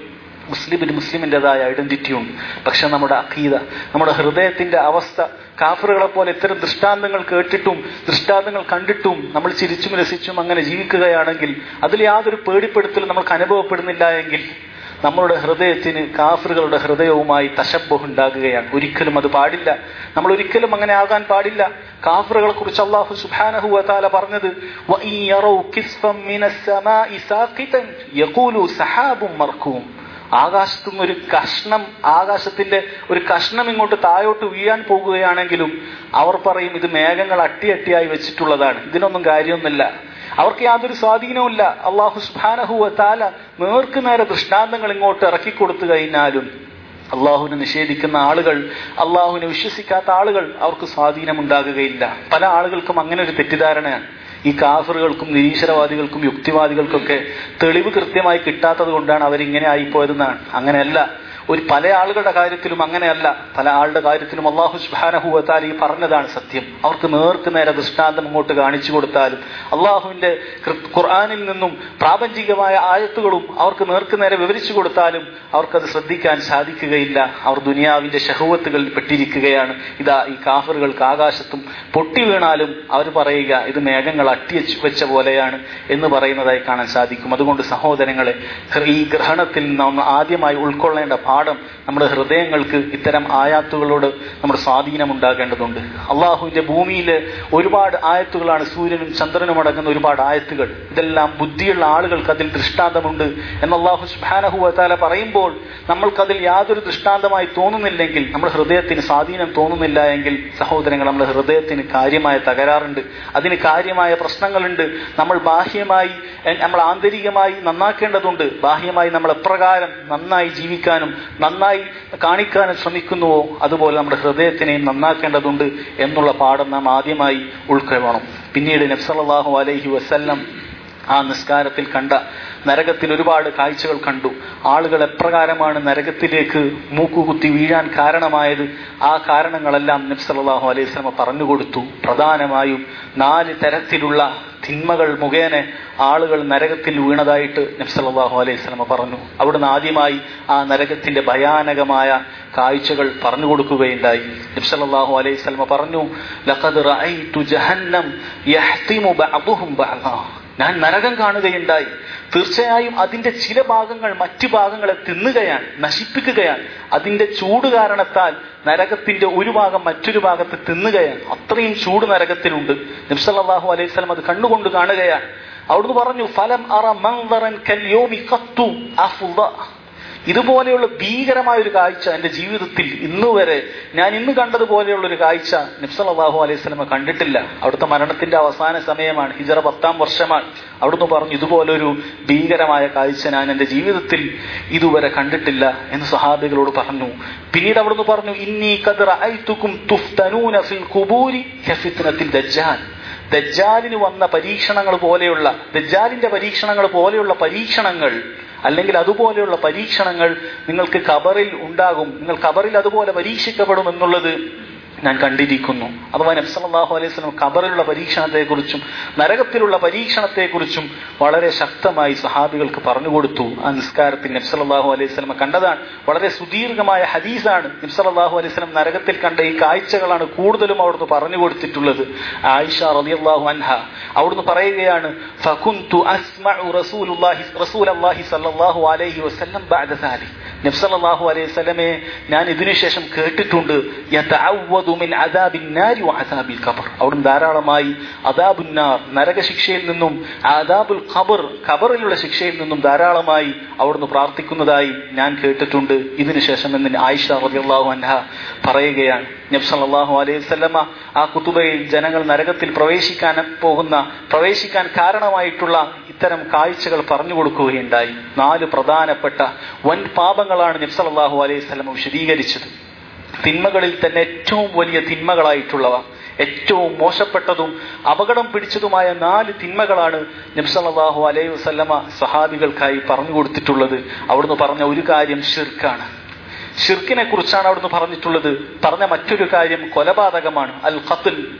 മുസ്ലിമിന് മുസ്ലിമിൻ്റെതായ ഐഡന്റിറ്റി ഉണ്ട് പക്ഷെ നമ്മുടെ അഖീദ നമ്മുടെ ഹൃദയത്തിന്റെ അവസ്ഥ കാഫറുകളെ പോലെ ഇത്തരം ദൃഷ്ടാന്തങ്ങൾ കേട്ടിട്ടും ദൃഷ്ടാന്തങ്ങൾ കണ്ടിട്ടും നമ്മൾ ചിരിച്ചും രസിച്ചും അങ്ങനെ ജീവിക്കുകയാണെങ്കിൽ അതിൽ യാതൊരു പേടിപ്പെടുത്തലും നമുക്ക് അനുഭവപ്പെടുന്നില്ല എങ്കിൽ നമ്മളുടെ ഹൃദയത്തിന് കാഫറുകളുടെ ഹൃദയവുമായി തശബ്ബഹ് ഉണ്ടാകുകയാണ് ഒരിക്കലും അത് പാടില്ല നമ്മൾ ഒരിക്കലും അങ്ങനെ ആകാൻ പാടില്ല കാഫറുകളെ കുറിച്ച് അള്ളാഹു സുബ്ഹാനഹു വതആല പറഞ്ഞത് വഇൻ യറൗ കിസ്ഫം മിനസ് സമാഇ സാഖിതൻ യഖൂലു സഹാബും മർകൂം ആകാശത്തുനിന്ന് ഒരു കഷ്ണം ആകാശത്തിന്റെ ഒരു കഷ്ണം ഇങ്ങോട്ട് താഴോട്ട് വീഴാൻ പോകുകയാണെങ്കിലും അവർ പറയും ഇത് മേഘങ്ങൾ അട്ടിയട്ടിയായി വെച്ചിട്ടുള്ളതാണ് ഇതിനൊന്നും കാര്യമൊന്നുമില്ല അവർക്ക് യാതൊരു സ്വാധീനവുമില്ല അള്ളാഹു സുബാനഹുവ താല നേർക്ക് നേരെ ദൃഷ്ടാന്തങ്ങൾ ഇങ്ങോട്ട് ഇറക്കി കൊടുത്തു കഴിഞ്ഞാലും അള്ളാഹുവിനെ നിഷേധിക്കുന്ന ആളുകൾ അള്ളാഹുവിനെ വിശ്വസിക്കാത്ത ആളുകൾ അവർക്ക് സ്വാധീനമുണ്ടാകുകയില്ല പല ആളുകൾക്കും അങ്ങനെ ഒരു തെറ്റിദ്ധാരണയാണ് ഈ കാഫറുകൾക്കും നിരീശ്വരവാദികൾക്കും യുക്തിവാദികൾക്കൊക്കെ തെളിവ് കൃത്യമായി കിട്ടാത്തത് കൊണ്ടാണ് അവരിങ്ങനെ ആയിപ്പോയതെന്നാണ് അങ്ങനെയല്ല ഒരു പല ആളുകളുടെ കാര്യത്തിലും അങ്ങനെയല്ല പല ആളുടെ കാര്യത്തിലും അള്ളാഹു സുബാനഹുവത്താൽ ഈ പറഞ്ഞതാണ് സത്യം അവർക്ക് നേർക്ക് നേരെ ദൃഷ്ടാന്തം ഇങ്ങോട്ട് കാണിച്ചു കൊടുത്താലും അള്ളാഹുവിന്റെ ഖുർആാനിൽ നിന്നും പ്രാപഞ്ചികമായ ആയത്തുകളും അവർക്ക് നേർക്ക് നേരെ വിവരിച്ചു കൊടുത്താലും അവർക്കത് ശ്രദ്ധിക്കാൻ സാധിക്കുകയില്ല അവർ ദുനിയാവിന്റെ ഷഹുവത്തുകളിൽ പെട്ടിരിക്കുകയാണ് ഇതാ ഈ കാഫറുകൾക്ക് ആകാശത്തും പൊട്ടി വീണാലും അവർ പറയുക ഇത് മേഘങ്ങൾ അട്ടി വെച്ച പോലെയാണ് എന്ന് പറയുന്നതായി കാണാൻ സാധിക്കും അതുകൊണ്ട് സഹോദരങ്ങളെ ഈ ഗ്രഹണത്തിൽ നാം ആദ്യമായി ഉൾക്കൊള്ളേണ്ട പാഠം നമ്മുടെ ഹൃദയങ്ങൾക്ക് ഇത്തരം ആയാത്തുകളോട് നമ്മുടെ സ്വാധീനം ഉണ്ടാകേണ്ടതുണ്ട് അള്ളാഹുവിന്റെ ഭൂമിയിൽ ഒരുപാട് ആയത്തുകളാണ് സൂര്യനും ചന്ദ്രനും അടങ്ങുന്ന ഒരുപാട് ആയത്തുകൾ ഇതെല്ലാം ബുദ്ധിയുള്ള ആളുകൾക്ക് അതിൽ ദൃഷ്ടാന്തമുണ്ട് എന്ന് അള്ളാഹു സുബാനഹുവത്താല പറയുമ്പോൾ നമ്മൾക്കതിൽ യാതൊരു ദൃഷ്ടാന്തമായി തോന്നുന്നില്ലെങ്കിൽ നമ്മുടെ ഹൃദയത്തിന് സ്വാധീനം തോന്നുന്നില്ല എങ്കിൽ സഹോദരങ്ങൾ നമ്മുടെ ഹൃദയത്തിന് കാര്യമായ തകരാറുണ്ട് അതിന് കാര്യമായ പ്രശ്നങ്ങളുണ്ട് നമ്മൾ ബാഹ്യമായി നമ്മൾ ആന്തരികമായി നന്നാക്കേണ്ടതുണ്ട് ബാഹ്യമായി നമ്മൾ എപ്രകാരം നന്നായി ജീവിക്കാനും നന്നായി കാണിക്കാനും ശ്രമിക്കുന്നുവോ അതുപോലെ നമ്മുടെ ഹൃദയത്തിനെയും നന്നാക്കേണ്ടതുണ്ട് എന്നുള്ള പാഠം നാം ആദ്യമായി ഉൾക്കൊള്ളണം പിന്നീട് നബ്സല്ലാഹു അലൈഹി വസല്ലം ആ നിസ്കാരത്തിൽ കണ്ട നരകത്തിൽ ഒരുപാട് കാഴ്ചകൾ കണ്ടു ആളുകൾ എപ്രകാരമാണ് നരകത്തിലേക്ക് മൂക്കുകുത്തി വീഴാൻ കാരണമായത് ആ കാരണങ്ങളെല്ലാം നബ്സല്ലാഹു അലൈഹി സ്വലമ പറഞ്ഞുകൊടുത്തു പ്രധാനമായും നാല് തരത്തിലുള്ള തിന്മകൾ മുഖേന ആളുകൾ നരകത്തിൽ വീണതായിട്ട് നബ്സല്ലാഹു അലൈഹി സ്വലമ പറഞ്ഞു അവിടുന്ന് ആദ്യമായി ആ നരകത്തിന്റെ ഭയാനകമായ കാഴ്ചകൾ പറഞ്ഞു കൊടുക്കുകയുണ്ടായി നബ്സല്ലാഹു അലൈഹി സ്വലമ പറഞ്ഞു ലഖദ് റഅയ്തു ജഹന്നം യഹ്തിമു ബഅദുഹും ബഅദാ ഞാൻ നരകം കാണുകയുണ്ടായി തീർച്ചയായും അതിന്റെ ചില ഭാഗങ്ങൾ മറ്റു ഭാഗങ്ങളെ തിന്നുകയാണ് നശിപ്പിക്കുകയാണ് അതിന്റെ ചൂട് കാരണത്താൽ നരകത്തിന്റെ ഒരു ഭാഗം മറ്റൊരു ഭാഗത്ത് തിന്നുകയാണ് അത്രയും ചൂട് നരകത്തിലുണ്ട് നബ്സല്ലാഹു അലൈഹി സ്വലം അത് കണ്ണുകൊണ്ട് കാണുകയാണ് അവിടുന്ന് പറഞ്ഞു ഫലം അറ മൻദറൻ കല്യോമി കത്തു ഇതുപോലെയുള്ള ഭീകരമായ ഒരു കാഴ്ച എന്റെ ജീവിതത്തിൽ ഇന്ന് വരെ ഞാൻ ഇന്ന് കണ്ടതുപോലെയുള്ള ഒരു കാഴ്ച നിബ്സലാഹു അലൈഹി സ്വലമ കണ്ടിട്ടില്ല അവിടുത്തെ മരണത്തിന്റെ അവസാന സമയമാണ് ഹിജറ പത്താം വർഷമാണ് അവിടുന്ന് പറഞ്ഞു ഇതുപോലെ ഒരു ഭീകരമായ കാഴ്ച ഞാൻ എന്റെ ജീവിതത്തിൽ ഇതുവരെ കണ്ടിട്ടില്ല എന്ന് സഹാബികളോട് പറഞ്ഞു പിന്നീട് അവിടുന്ന് പറഞ്ഞു ഇന്നി കദറുക്കും ദജ്ജാൻ ദജ്ജാലിന് വന്ന പരീക്ഷണങ്ങൾ പോലെയുള്ള ദജ്ജാലിന്റെ പരീക്ഷണങ്ങൾ പോലെയുള്ള പരീക്ഷണങ്ങൾ അല്ലെങ്കിൽ അതുപോലെയുള്ള പരീക്ഷണങ്ങൾ നിങ്ങൾക്ക് കബറിൽ ഉണ്ടാകും നിങ്ങൾ കബറിൽ അതുപോലെ പരീക്ഷിക്കപ്പെടും എന്നുള്ളത് ഞാൻ കണ്ടിരിക്കുന്നു അഥവാ നബ്സല്ലാഹു അലൈഹി സ്വലം ഖബറിലുള്ള പരീക്ഷണത്തെക്കുറിച്ചും നരകത്തിലുള്ള പരീക്ഷണത്തെക്കുറിച്ചും വളരെ ശക്തമായി സഹാബികൾക്ക് പറഞ്ഞുകൊടുത്തു ആ നിസ്കാരത്തിൽ നബ്സല്ലാഹു അലൈഹി സ്വലമ കണ്ടതാണ് വളരെ സുദീർഘമായ ഹദീസാണ് നബ്സല്ലാഹു അലൈഹി സ്വലം നരകത്തിൽ കണ്ട ഈ കാഴ്ചകളാണ് കൂടുതലും അവിടുന്ന് പറഞ്ഞു കൊടുത്തിട്ടുള്ളത് ആയിഷ റളിയല്ലാഹു അൻഹ അവിടുന്ന് പറയുകയാണ് ഫകുന്തു അസ്മഉ റസൂലുള്ളാഹി റസൂലല്ലാഹി സ്വല്ലല്ലാഹു അലൈഹി വസല്ലം ബഅദ സാലിക് നബ്സല്ലാഹു അലൈഹി സ്വലമെ ഞാൻ ഇതിനുശേഷം കേട്ടിട്ടുണ്ട് മിൻ അദാബിൻ നാരി വഅദാബിൽ ഖബർ അവിടുന്ന് ധാരാളമായി അദാബുന്നാർ നരകശിക്ഷയിൽ നിന്നും അദാബുൽ ഖബർ ഖബറിലുള്ള ശിക്ഷയിൽ നിന്നും ധാരാളമായി അവിടുന്ന് പ്രാർത്ഥിക്കുന്നതായി ഞാൻ കേട്ടിട്ടുണ്ട് ഇതിനുശേഷം എന്ന് ആയിഷ റളിയല്ലാഹു അൻഹ പറയുകയാണ് നബി സല്ലല്ലാഹു അലൈഹി വസല്ലമ ആ കുത്തുബയിൽ ജനങ്ങൾ നരകത്തിൽ പ്രവേശിക്കാൻ പോകുന്ന പ്രവേശിക്കാൻ കാരണമായിട്ടുള്ള ഇത്തരം കാഴ്ചകൾ പറഞ്ഞു കൊടുക്കുകയുണ്ടായി നാല് പ്രധാനപ്പെട്ട വൻ പാപങ്ങളാണ് നബി സല്ലല്ലാഹു അലൈഹി വസല്ലമ വിശദീകരിച്ചത് തിന്മകളിൽ തന്നെ ഏറ്റവും വലിയ തിന്മകളായിട്ടുള്ളവ ഏറ്റവും മോശപ്പെട്ടതും അപകടം പിടിച്ചതുമായ നാല് തിന്മകളാണ് നബ്സല്ലാഹു അലൈഹി വസല്ലമ സഹാബികൾക്കായി പറഞ്ഞു കൊടുത്തിട്ടുള്ളത് അവിടുന്ന് പറഞ്ഞ ഒരു കാര്യം ഷിർക്കാണ് ഷിർക്കിനെ കുറിച്ചാണ് അവിടുന്ന് പറഞ്ഞിട്ടുള്ളത് പറഞ്ഞ മറ്റൊരു കാര്യം കൊലപാതകമാണ് അൽ ഖത്തുൽ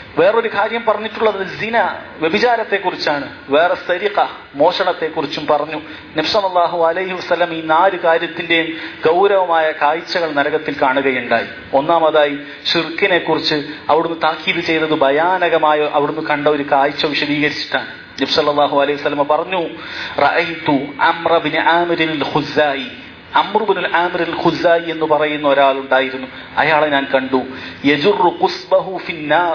വേറൊരു കാര്യം പറഞ്ഞിട്ടുള്ളത് സിന വ്യഭിചാരത്തെ കുറിച്ചാണ് വേറെ സരിക മോഷണത്തെ കുറിച്ചും പറഞ്ഞു നബ്സമല്ലാഹു അലൈഹി വസ്ലം ഈ നാല് കാര്യത്തിന്റെയും ഗൗരവമായ കാഴ്ചകൾ നരകത്തിൽ കാണുകയുണ്ടായി ഒന്നാമതായി ഷിർക്കിനെ കുറിച്ച് അവിടുന്ന് താക്കീത് ചെയ്തത് ഭയാനകമായ അവിടുന്ന് കണ്ട ഒരു കാഴ്ച വിശദീകരിച്ചിട്ടാണ് നബ്സല്ലാഹു അലൈഹി വസ്ലമ പറഞ്ഞു റഅയ്തു അമ്ര ബിൻ ആമിറിൻ ഖുസായി അമ്രുബിനുൽ ആമിറിൽ ഖുസായി എന്ന് പറയുന്ന ഒരാളുണ്ടായിരുന്നു അയാളെ ഞാൻ കണ്ടു യജുറു ഖുസ്ബഹു ഫിന്നാർ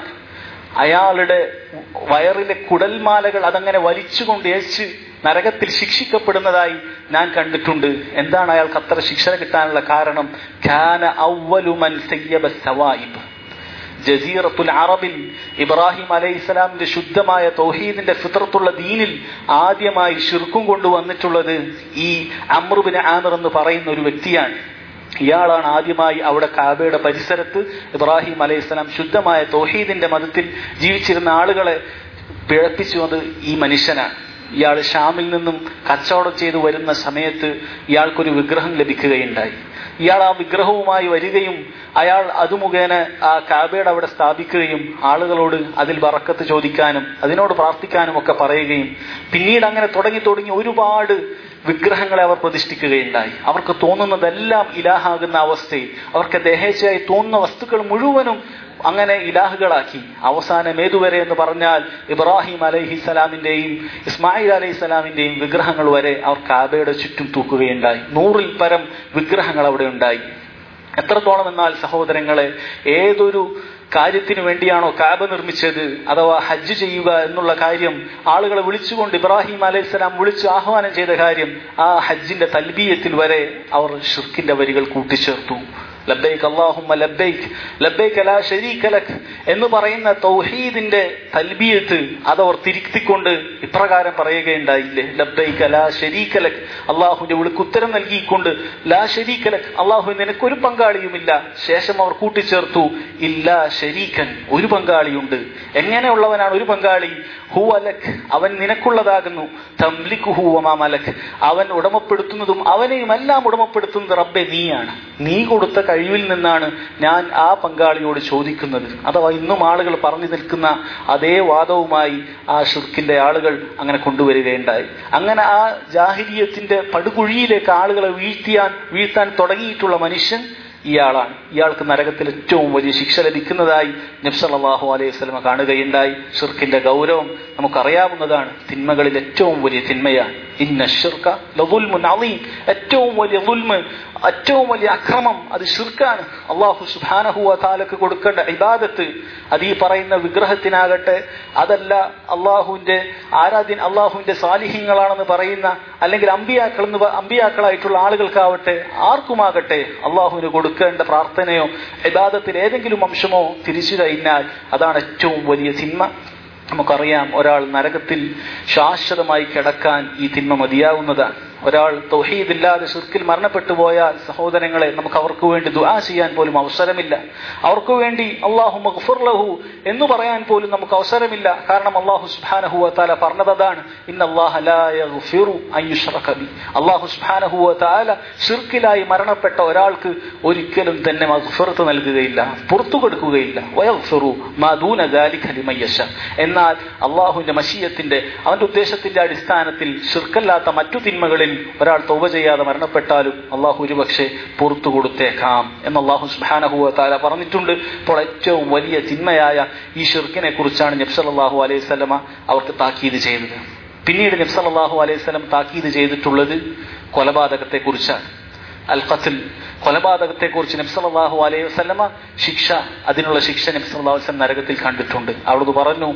അയാളുടെ വയറിലെ കുടൽമാലകൾ അതങ്ങനെ വലിച്ചുകൊണ്ട് ഏച്ച് നരകത്തിൽ ശിക്ഷിക്കപ്പെടുന്നതായി ഞാൻ കണ്ടിട്ടുണ്ട് എന്താണ് അയാൾക്ക് അത്ര ശിക്ഷ കിട്ടാനുള്ള കാരണം ഖാന ഔവലുമൻ സയ്യബ സവായിബ് ജസീറത്തുൽ അറബിൽ ഇബ്രാഹിം അലൈഹി ഇസ്ലാമിന്റെ ശുദ്ധമായ തൗഹീദിന്റെ ഫിത്രത്തുള്ള ദീനിൽ ആദ്യമായി ഷിർക്കും കൊണ്ടുവന്നിട്ടുള്ളത് ഈ അമ്രുബിൻ ആമിർ എന്ന് പറയുന്ന ഒരു വ്യക്തിയാണ് ഇയാളാണ് ആദ്യമായി അവിടെ കാബയുടെ പരിസരത്ത് ഇബ്രാഹിം അലൈഹി ഇസ്ലാം ശുദ്ധമായ തൗഹീദിന്റെ മതത്തിൽ ജീവിച്ചിരുന്ന ആളുകളെ പിഴപ്പിച്ചു വന്നത് ഈ മനുഷ്യനാണ് ഇയാൾ ഷാമിൽ നിന്നും കച്ചവടം ചെയ്തു വരുന്ന സമയത്ത് ഇയാൾക്കൊരു വിഗ്രഹം ലഭിക്കുകയുണ്ടായി ഇയാൾ ആ വിഗ്രഹവുമായി വരികയും അയാൾ അത് മുഖേന ആ കാബയുടെ അവിടെ സ്ഥാപിക്കുകയും ആളുകളോട് അതിൽ വറക്കത്ത് ചോദിക്കാനും അതിനോട് പ്രാർത്ഥിക്കാനും ഒക്കെ പറയുകയും പിന്നീട് അങ്ങനെ തുടങ്ങി തുടങ്ങി ഒരുപാട് വിഗ്രഹങ്ങളെ അവർ പ്രതിഷ്ഠിക്കുകയുണ്ടായി അവർക്ക് തോന്നുന്നതെല്ലാം ഇലാഹാകുന്ന അവസ്ഥയിൽ അവർക്ക് ദേഹേച്ഛയായി തോന്നുന്ന വസ്തുക്കൾ മുഴുവനും അങ്ങനെ ഇലാഹുകളാക്കി അവസാനം ഏതുവരെ എന്ന് പറഞ്ഞാൽ ഇബ്രാഹിം അലൈഹി സ്വലാമിന്റെയും ഇസ്മായിൽ അലൈഹി സ്വലാമിന്റെയും വിഗ്രഹങ്ങൾ വരെ അവർ കാബയുടെ ചുറ്റും തൂക്കുകയുണ്ടായി നൂറിൽ പരം വിഗ്രഹങ്ങൾ അവിടെ ഉണ്ടായി എത്രത്തോളം എന്നാൽ സഹോദരങ്ങളെ ഏതൊരു കാര്യത്തിനു വേണ്ടിയാണോ കാബ നിർമ്മിച്ചത് അഥവാ ഹജ്ജ് ചെയ്യുക എന്നുള്ള കാര്യം ആളുകളെ വിളിച്ചുകൊണ്ട് ഇബ്രാഹിം അലൈഹിസ്സലാം വിളിച്ചു ആഹ്വാനം ചെയ്ത കാര്യം ആ ഹജ്ജിന്റെ തൽബീയത്തിൽ വരെ അവർ ഷിർക്കിന്റെ വരികൾ കൂട്ടിച്ചേർത്തു ലബൈക്ക് അള്ളാഹുമ്മ ലബൈക്ക് ലബൈക്ക് ലാ ശരീക ലക് എന്ന് പറയുന്ന തൗഹീദിന്റെ തൽബിയത്ത് അതവർ തിരുത്തിക്കൊണ്ട് ഇപ്രകാരം പറയുകയുണ്ടായില്ലേ ലബൈക്ക് ലാ ശരീക ലക് അള്ളാഹുവിന്റെ വിളിക്ക് ഉത്തരം നൽകിക്കൊണ്ട് ലാ ശരീക ലക് അള്ളാഹു നിനക്കൊരു പങ്കാളിയുമില്ല ശേഷം അവർ കൂട്ടിച്ചേർത്തു ഇല്ല ശരീക്കൻ ഒരു പങ്കാളിയുണ്ട് എങ്ങനെയുള്ളവനാണ് ഒരു പങ്കാളി ഹു അലക് അവൻ നിനക്കുള്ളതാകുന്നു തംലിക്കു ഹു മലക് അവൻ ഉടമപ്പെടുത്തുന്നതും അവനെയും എല്ലാം ഉടമപ്പെടുത്തുന്നത് റബ്ബെ നീയാണ് നീ കൊടുത്ത കഴിവിൽ നിന്നാണ് ഞാൻ ആ പങ്കാളിയോട് ചോദിക്കുന്നത് അഥവാ ഇന്നും ആളുകൾ പറഞ്ഞു നിൽക്കുന്ന അതേ വാദവുമായി ആ ഷിർക്കിന്റെ ആളുകൾ അങ്ങനെ കൊണ്ടുവരികയുണ്ടായി അങ്ങനെ ആ ജാഹിരിയത്തിന്റെ പടുകുഴിയിലേക്ക് ആളുകളെ വീഴ്ത്തിയാൻ വീഴ്ത്താൻ തുടങ്ങിയിട്ടുള്ള മനുഷ്യൻ ഇയാളാണ് ഇയാൾക്ക് നരകത്തിൽ ഏറ്റവും വലിയ ശിക്ഷ ലഭിക്കുന്നതായി നബ്സല്ലാഹു അലൈഹി വസ്ലമ കാണുകയുണ്ടായി ഷിർക്കിന്റെ ഗൗരവം നമുക്കറിയാവുന്നതാണ് തിന്മകളിൽ ഏറ്റവും വലിയ തിന്മയാണ് ഇന്ന ഷിർക്ക ലതുൽമുൻ അലീം ഏറ്റവും വലിയ ദുൽമ് ഏറ്റവും വലിയ അക്രമം അത് ഷിർക്കാണ് അള്ളാഹു സുബാനഹുവ താലക്ക് കൊടുക്കേണ്ട ഇബാദത്ത് അത് ഈ പറയുന്ന വിഗ്രഹത്തിനാകട്ടെ അതല്ല അള്ളാഹുവിന്റെ ആരാധ്യൻ അള്ളാഹുവിന്റെ സാലിഹ്യങ്ങളാണെന്ന് പറയുന്ന അല്ലെങ്കിൽ അമ്പിയാക്കൾ എന്ന് അമ്പിയാക്കളായിട്ടുള്ള ആളുകൾക്കാവട്ടെ ആർക്കുമാകട്ടെ അള്ളാഹുവിന് കൊടുക്കേണ്ട പ്രാർത്ഥനയോ ഇബാദത്തിൽ ഏതെങ്കിലും അംശമോ തിരിച്ചു കഴിഞ്ഞാൽ അതാണ് ഏറ്റവും വലിയ തിന്മ നമുക്കറിയാം ഒരാൾ നരകത്തിൽ ശാശ്വതമായി കിടക്കാൻ ഈ തിന്മ മതിയാവുന്നതാണ് ഒരാൾ തൗഹീദില്ലാതെ ഷിർക്കിൽ മരണപ്പെട്ടു പോയാൽ സഹോദരങ്ങളെ നമുക്ക് അവർക്ക് വേണ്ടി ദുആ ചെയ്യാൻ പോലും അവസരമില്ല അവർക്ക് വേണ്ടി അള്ളാഹു മഗ്ഫുർലഹു എന്ന് പറയാൻ പോലും നമുക്ക് അവസരമില്ല കാരണം അള്ളാഹു സുബ്ഹാനഹു വതആല പറഞ്ഞത് അതാണ് ഇന്നല്ലാഹ ലാ യഗ്ഫിറു അൻ യുശ്റക ബി അള്ളാഹു സുബ്ഹാനഹു വതആല ഷിർക്കിലായി മരണപ്പെട്ട ഒരാൾക്ക് ഒരിക്കലും തന്നെ മഗ്ഫിറത്ത് നൽകുകയില്ല പുറത്തു കൊടുക്കുകയില്ല വയഗ്ഫിറു മാ ദൂന ദാലിക ലിമൻ യശ എന്നാൽ അള്ളാഹുവിന്റെ മശീയത്തിന്റെ അവന്റെ ഉദ്ദേശത്തിന്റെ അടിസ്ഥാനത്തിൽ ഷിർക്കല്ലാത്ത മറ്റു തിന്മകളിൽ ഒരാൾ തോപ ചെയ്യാതെ മരണപ്പെട്ടാലും അള്ളാഹു ഒരുപക്ഷെ പുറത്തു കൊടുത്തേക്കാം എന്ന് അള്ളാഹു സുബാനഹുവ താല പറഞ്ഞിട്ടുണ്ട് അപ്പോൾ ഏറ്റവും വലിയ തിന്മയായ ഈ ഷിർക്കിനെ കുറിച്ചാണ് നബ്സല്ലാഹു അലൈഹി സ്വലമ അവർക്ക് താക്കീത് ചെയ്തത് പിന്നീട് നബ്സല്ലാഹു അലൈഹി സ്വലം താക്കീത് ചെയ്തിട്ടുള്ളത് കൊലപാതകത്തെ കുറിച്ചാണ് അൽ ഖത്തിൽ കൊലപാതകത്തെ കുറിച്ച് നബ്സല്ലാഹു അലൈഹി വസല്ലമ ശിക്ഷ അതിനുള്ള ശിക്ഷ നബ്സല്ലാഹു വസ്ലം നരകത്തിൽ കണ്ടിട്ടുണ്ട് അവിടുന്ന് പറഞ്ഞു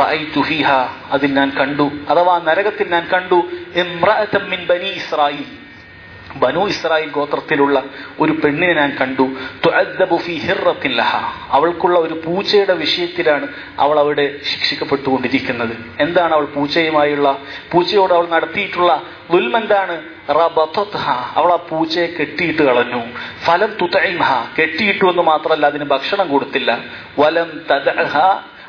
ഫീഹ അതിൽ ഞാൻ കണ്ടു അഥവാ നരകത്തിൽ ഞാൻ കണ്ടു മിൻ ബനി ഇസ്രായിൽ ബനു ഇസ്രായേൽ ഗോത്രത്തിലുള്ള ഒരു പെണ്ണിനെ ഞാൻ കണ്ടു ലഹ അവൾക്കുള്ള ഒരു പൂച്ചയുടെ വിഷയത്തിലാണ് അവൾ അവിടെ ശിക്ഷിക്കപ്പെട്ടുകൊണ്ടിരിക്കുന്നത് എന്താണ് അവൾ പൂച്ചയുമായുള്ള പൂച്ചയോട് അവൾ നടത്തിയിട്ടുള്ള ദുൽമെന്താണ് അവൾ ആ പൂച്ചയെ കെട്ടിയിട്ട് കളഞ്ഞു ഫലം തുതൈംഹ കെട്ടിയിട്ടു എന്ന് മാത്രമല്ല അതിന് ഭക്ഷണം കൊടുത്തില്ല വലം തദഹ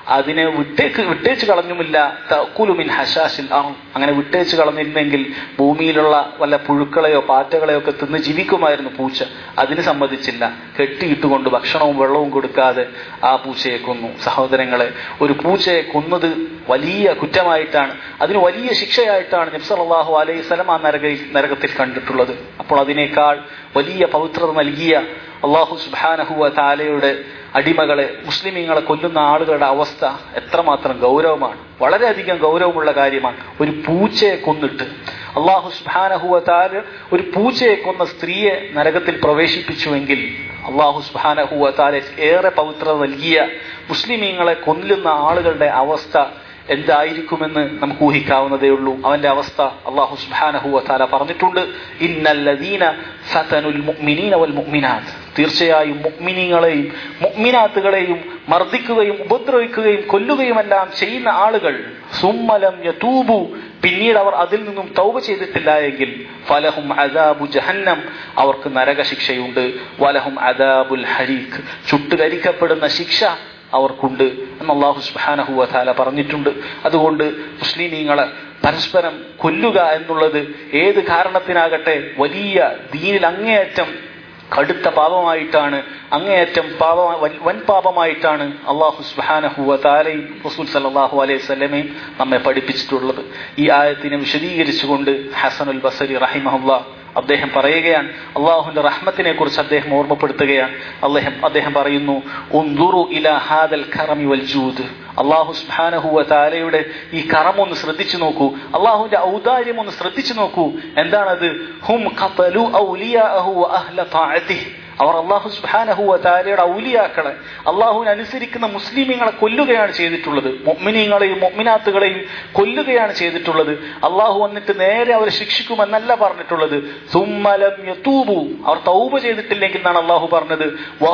അതിനെ വിട്ടേക്ക് വിട്ടേച്ച് കളഞ്ഞുമില്ല തക്കുലുമിൻ ഹഷാഷിൽ ആ അങ്ങനെ വിട്ടേച്ച് കളഞ്ഞിരുന്നെങ്കിൽ ഭൂമിയിലുള്ള വല്ല പുഴുക്കളെയോ പാറ്റകളെയോ ഒക്കെ തിന്ന് ജീവിക്കുമായിരുന്നു പൂച്ച അതിന് സമ്മതിച്ചില്ല കെട്ടിയിട്ടുകൊണ്ട് ഭക്ഷണവും വെള്ളവും കൊടുക്കാതെ ആ പൂച്ചയെ കൊന്നു സഹോദരങ്ങളെ ഒരു പൂച്ചയെ കൊന്നത് വലിയ കുറ്റമായിട്ടാണ് അതിന് വലിയ ശിക്ഷയായിട്ടാണ് നബ്സല്ലാഹു അലൈഹി സ്വലം ആ നരക നരകത്തിൽ കണ്ടിട്ടുള്ളത് അപ്പോൾ അതിനേക്കാൾ വലിയ പവിത്രത നൽകിയ അള്ളാഹു സുബാനഹുവ താലയുടെ അടിമകളെ മുസ്ലിമീങ്ങളെ കൊല്ലുന്ന ആളുകളുടെ അവസ്ഥ എത്രമാത്രം ഗൗരവമാണ് വളരെയധികം ഗൗരവമുള്ള കാര്യമാണ് ഒരു പൂച്ചയെ കൊന്നിട്ട് അള്ളാഹു സുബാനഹുവ താല് ഒരു പൂച്ചയെ കൊന്ന സ്ത്രീയെ നരകത്തിൽ പ്രവേശിപ്പിച്ചുവെങ്കിൽ അള്ളാഹു സുബാനഹുവ താല് ഏറെ പവിത്രത നൽകിയ മുസ്ലിമീങ്ങളെ കൊല്ലുന്ന ആളുകളുടെ അവസ്ഥ എന്തായിരിക്കുമെന്ന് നമുക്ക് ഊഹിക്കാവുന്നതേ ഉള്ളൂ അവന്റെ അവസ്ഥ അള്ളാഹു സുബാനഹുവ താല പറഞ്ഞിട്ടുണ്ട് ഇന്നല്ലദീന ഫതനുൽ മുഅ്മിനീന വൽ മുഅ്മിനാത്ത് തീർച്ചയായും മുഅ്മിനീങ്ങളെയും മുഅ്മിനാത്തുകളെയും മർദ്ദിക്കുകയും ഉപദ്രവിക്കുകയും കൊല്ലുകയുമെല്ലാം ചെയ്യുന്ന ആളുകൾ സുമ്മലം യതൂബു പിന്നീട് അവർ അതിൽ നിന്നും തൗബ ചെയ്തിട്ടില്ല എങ്കിൽ ഫലഹും അദാബു ജഹന്നം അവർക്ക് നരകശിക്ഷയുണ്ട് വലഹും അദാബുൽ ഹരീഖ് ചുട്ടുകരിക്കപ്പെടുന്ന ശിക്ഷ അവർക്കുണ്ട് എന്ന് അള്ളാഹു സുബാനഹുവ താല പറഞ്ഞിട്ടുണ്ട് അതുകൊണ്ട് മുസ്ലിമീങ്ങളെ പരസ്പരം കൊല്ലുക എന്നുള്ളത് ഏത് കാരണത്തിനാകട്ടെ വലിയ ദീനിൽ അങ്ങേയറ്റം കടുത്ത പാപമായിട്ടാണ് അങ്ങേയറ്റം പാപ വൻ പാപമായിട്ടാണ് അള്ളാഹു സുബാനഹുവ താലയും റസൂൽ സല്ലാഹു അലൈഹി സ്വലമയും നമ്മെ പഠിപ്പിച്ചിട്ടുള്ളത് ഈ ആയത്തിനെ വിശദീകരിച്ചുകൊണ്ട് ഹസനുൽ ബസരി റഹിമഹുല്ല അദ്ദേഹം പറയുകയാണ് അള്ളാഹുവിന്റെ റഹ്മത്തിനെ കുറിച്ച് അദ്ദേഹം ഓർമ്മപ്പെടുത്തുകയാണ് അദ്ദേഹം അദ്ദേഹം പറയുന്നു ഉന്ദുറു ഇല ഹാദൽ ഖറമി വൽ ജൂദ് അള്ളാഹു സുബാനഹുവ താലയുടെ ഈ കറം ഒന്ന് ശ്രദ്ധിച്ചു നോക്കൂ അള്ളാഹുവിന്റെ ഔദാര്യം ഒന്ന് ശ്രദ്ധിച്ചു നോക്കൂ എന്താണത് ഹും ഖതലു ഔലിയാഅഹു വ അഹ്ല താഅതിഹി അവർ അള്ളാഹു സുബാനഹുവ താരയുടെ ഔലിയാക്കളെ അള്ളാഹുവിനെ അനുസരിക്കുന്ന മുസ്ലിമീങ്ങളെ കൊല്ലുകയാണ് ചെയ്തിട്ടുള്ളത് മൊമിനീങ്ങളെയും മൊമിനാത്തുകളെയും കൊല്ലുകയാണ് ചെയ്തിട്ടുള്ളത് അള്ളാഹു വന്നിട്ട് നേരെ അവരെ ശിക്ഷിക്കുമെന്നല്ല പറഞ്ഞിട്ടുള്ളത് സുമ്മലം യതൂബു അവർ തൗബ ചെയ്തിട്ടില്ലെങ്കിൽ എന്നാണ് അള്ളാഹു പറഞ്ഞത്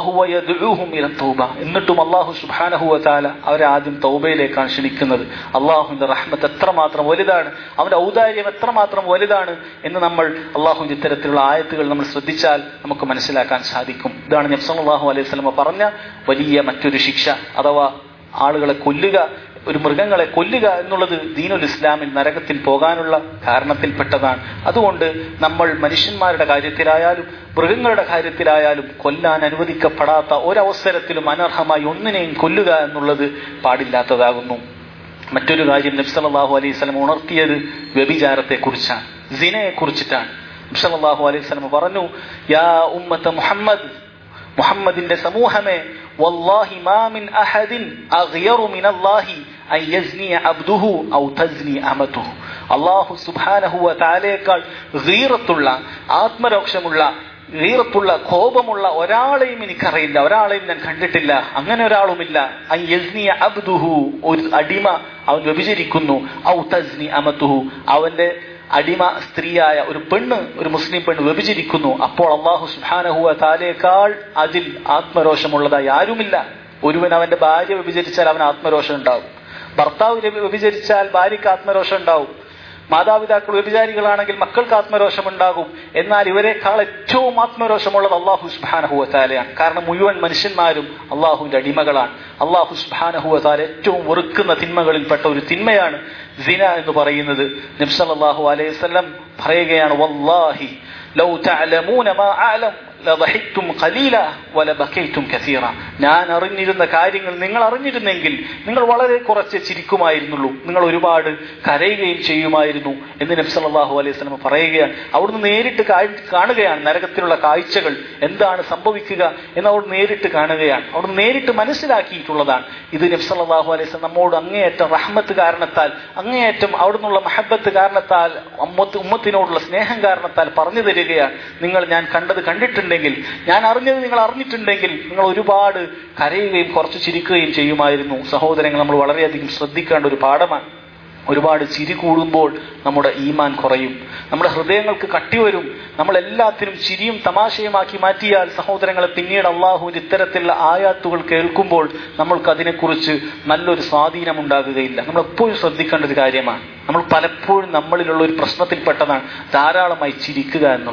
തൗബ എന്നിട്ടും അള്ളാഹു സുബാനഹുവ താല അവരെ ആദ്യം തൗബയിലേക്കാണ് ക്ഷണിക്കുന്നത് അള്ളാഹുവിന്റെ റഹ്മത്ത് എത്രമാത്രം വലുതാണ് അവന്റെ ഔദാര്യം എത്രമാത്രം വലുതാണ് എന്ന് നമ്മൾ അള്ളാഹുവിന്റെ ഇത്തരത്തിലുള്ള ആയത്തുകൾ നമ്മൾ ശ്രദ്ധിച്ചാൽ നമുക്ക് മനസ്സിലാക്കാൻ സാധിക്കും ഇതാണ് നബ്സല്ലാഹു അലൈഹി സ്വലമ പറഞ്ഞ വലിയ മറ്റൊരു ശിക്ഷ അഥവാ ആളുകളെ കൊല്ലുക ഒരു മൃഗങ്ങളെ കൊല്ലുക എന്നുള്ളത് ദീനുൽ ഇസ്ലാമിൽ നരകത്തിൽ പോകാനുള്ള കാരണത്തിൽപ്പെട്ടതാണ് അതുകൊണ്ട് നമ്മൾ മനുഷ്യന്മാരുടെ കാര്യത്തിലായാലും മൃഗങ്ങളുടെ കാര്യത്തിലായാലും കൊല്ലാൻ അനുവദിക്കപ്പെടാത്ത ഒരവസരത്തിലും അനർഹമായി ഒന്നിനെയും കൊല്ലുക എന്നുള്ളത് പാടില്ലാത്തതാകുന്നു മറ്റൊരു കാര്യം നബ്സല്ലാഹു അലൈഹി സ്വലം ഉണർത്തിയത് വ്യഭിചാരത്തെ കുറിച്ചാണ് സിനയെ കുറിച്ചിട്ടാണ് നബ്സല്ലാഹു അലൈഹി സ്വലം പറഞ്ഞു യാ ഉമ്മത്ത മുഹമ്മദ് മുഹമ്മദിന്റെ സമൂഹമേ വല്ലാഹി മാ മിൻ അഹദിൻ അഗ്യറു മിൻ അല്ലാഹി അൻ യസ്നി അബ്ദുഹു ഔ തസ്നി അമതുഹു അല്ലാഹു സുബ്ഹാനഹു വ തആലയേക്കാൾ ഗീറത്തുള്ള ആത്മരോക്ഷമുള്ള വീറത്തുള്ള കോപമുള്ള ഒരാളെയും എനിക്കറിയില്ല ഒരാളെയും ഞാൻ കണ്ടിട്ടില്ല അങ്ങനെ ഒരാളുമില്ല അൻ യസ്നി അബ്ദുഹു ഒരു അടിമ അവൻ വ്യഭിചരിക്കുന്നു ഔ തസ്നി അമതുഹു അവന്റെ അടിമ സ്ത്രീയായ ഒരു പെണ്ണ് ഒരു മുസ്ലിം പെണ്ണ് വ്യഭിചരിക്കുന്നു അപ്പോൾ അള്ളാഹു സുഹാനഹുവ താലേക്കാൾ അതിൽ ആത്മരോഷമുള്ളതായി ആരുമില്ല ഒരുവൻ അവന്റെ ഭാര്യ വ്യഭിചരിച്ചാൽ അവന് ആത്മരോഷം ഉണ്ടാവും ഭർത്താവ് വ്യഭിചരിച്ചാൽ ഭാര്യയ്ക്ക് ആത്മരോഷം ഉണ്ടാവും മാതാപിതാക്കൾ വ്യഭിചാരികളാണെങ്കിൽ മക്കൾക്ക് ആത്മരോഷം ഉണ്ടാകും എന്നാൽ ഇവരെക്കാൾ ഏറ്റവും ആത്മരോഷമുള്ളത് അള്ളാഹു സുബാനഹുവ താലയാണ് കാരണം മുഴുവൻ മനുഷ്യന്മാരും അള്ളാഹുവിന്റെ അടിമകളാണ് അള്ളാഹു സുബാനഹുവ താല ഏറ്റവും വെറുക്കുന്ന തിന്മകളിൽപ്പെട്ട ഒരു തിന്മയാണ് സിന എന്ന് പറയുന്നത് നബ്സല്ലാഹു അലൈഹി വസല്ലം പറയുകയാണ് വല്ലാഹി ലൗ തഅലമൂന മാ അഅലം ലദഹിക്തും ഖലീല വലബക്കൈതും കസീറ ഞാൻ അറിഞ്ഞിരുന്ന കാര്യങ്ങൾ നിങ്ങൾ അറിഞ്ഞിരുന്നെങ്കിൽ നിങ്ങൾ വളരെ കുറച്ച് ചിരിക്കുമായിരുന്നുള്ളൂ നിങ്ങൾ ഒരുപാട് കരയുകയും ചെയ്യുമായിരുന്നു എന്ന് നബി സല്ലല്ലാഹു അലൈഹി വസല്ലം പറയുകയാണ് അവിടുന്ന് നേരിട്ട് കാണുകയാണ് നരകത്തിലുള്ള കാഴ്ചകൾ എന്താണ് സംഭവിക്കുക എന്ന് അവിടെ നേരിട്ട് കാണുകയാണ് അവിടുന്ന് നേരിട്ട് മനസ്സിലാക്കിയിട്ടുള്ളതാണ് ഇത് നബി സല്ലല്ലാഹു അലൈഹി വസല്ലം നമ്മോട് അങ്ങേയറ്റം റഹ്മത്ത് കാരണത്താൽ അങ്ങേയറ്റം അവിടുന്നുള്ള മഹബത്ത് കാരണത്താൽ ഉമ്മത്ത് ഉമ്മത്തിനോടുള്ള സ്നേഹം കാരണത്താൽ പറഞ്ഞു തരികയാണ് നിങ്ങൾ ഞാൻ കണ്ടത് കണ്ടിട്ടുണ്ട് ഉണ്ടെങ്കിൽ ഞാൻ അറിഞ്ഞത് നിങ്ങൾ അറിഞ്ഞിട്ടുണ്ടെങ്കിൽ നിങ്ങൾ ഒരുപാട് കരയുകയും കുറച്ച് ചിരിക്കുകയും ചെയ്യുമായിരുന്നു സഹോദരങ്ങൾ നമ്മൾ വളരെയധികം ശ്രദ്ധിക്കേണ്ട ഒരു പാഠമാണ് ഒരുപാട് ചിരി കൂടുമ്പോൾ നമ്മുടെ ഈമാൻ കുറയും നമ്മുടെ ഹൃദയങ്ങൾക്ക് കട്ടി വരും നമ്മൾ എല്ലാത്തിനും ചിരിയും തമാശയുമാക്കി മാറ്റിയാൽ സഹോദരങ്ങളെ പിന്നീട് അള്ളാഹുവിന്റെ ഇത്തരത്തിലുള്ള ആയാത്തുകൾ കേൾക്കുമ്പോൾ നമ്മൾക്ക് അതിനെക്കുറിച്ച് നല്ലൊരു സ്വാധീനം ഉണ്ടാകുകയില്ല നമ്മൾ എപ്പോഴും ശ്രദ്ധിക്കേണ്ട ഒരു കാര്യമാണ് നമ്മൾ പലപ്പോഴും നമ്മളിലുള്ള ഒരു പ്രശ്നത്തിൽപ്പെട്ടതാണ് ധാരാളമായി ചിരിക്കുക എന്നുള്ളത്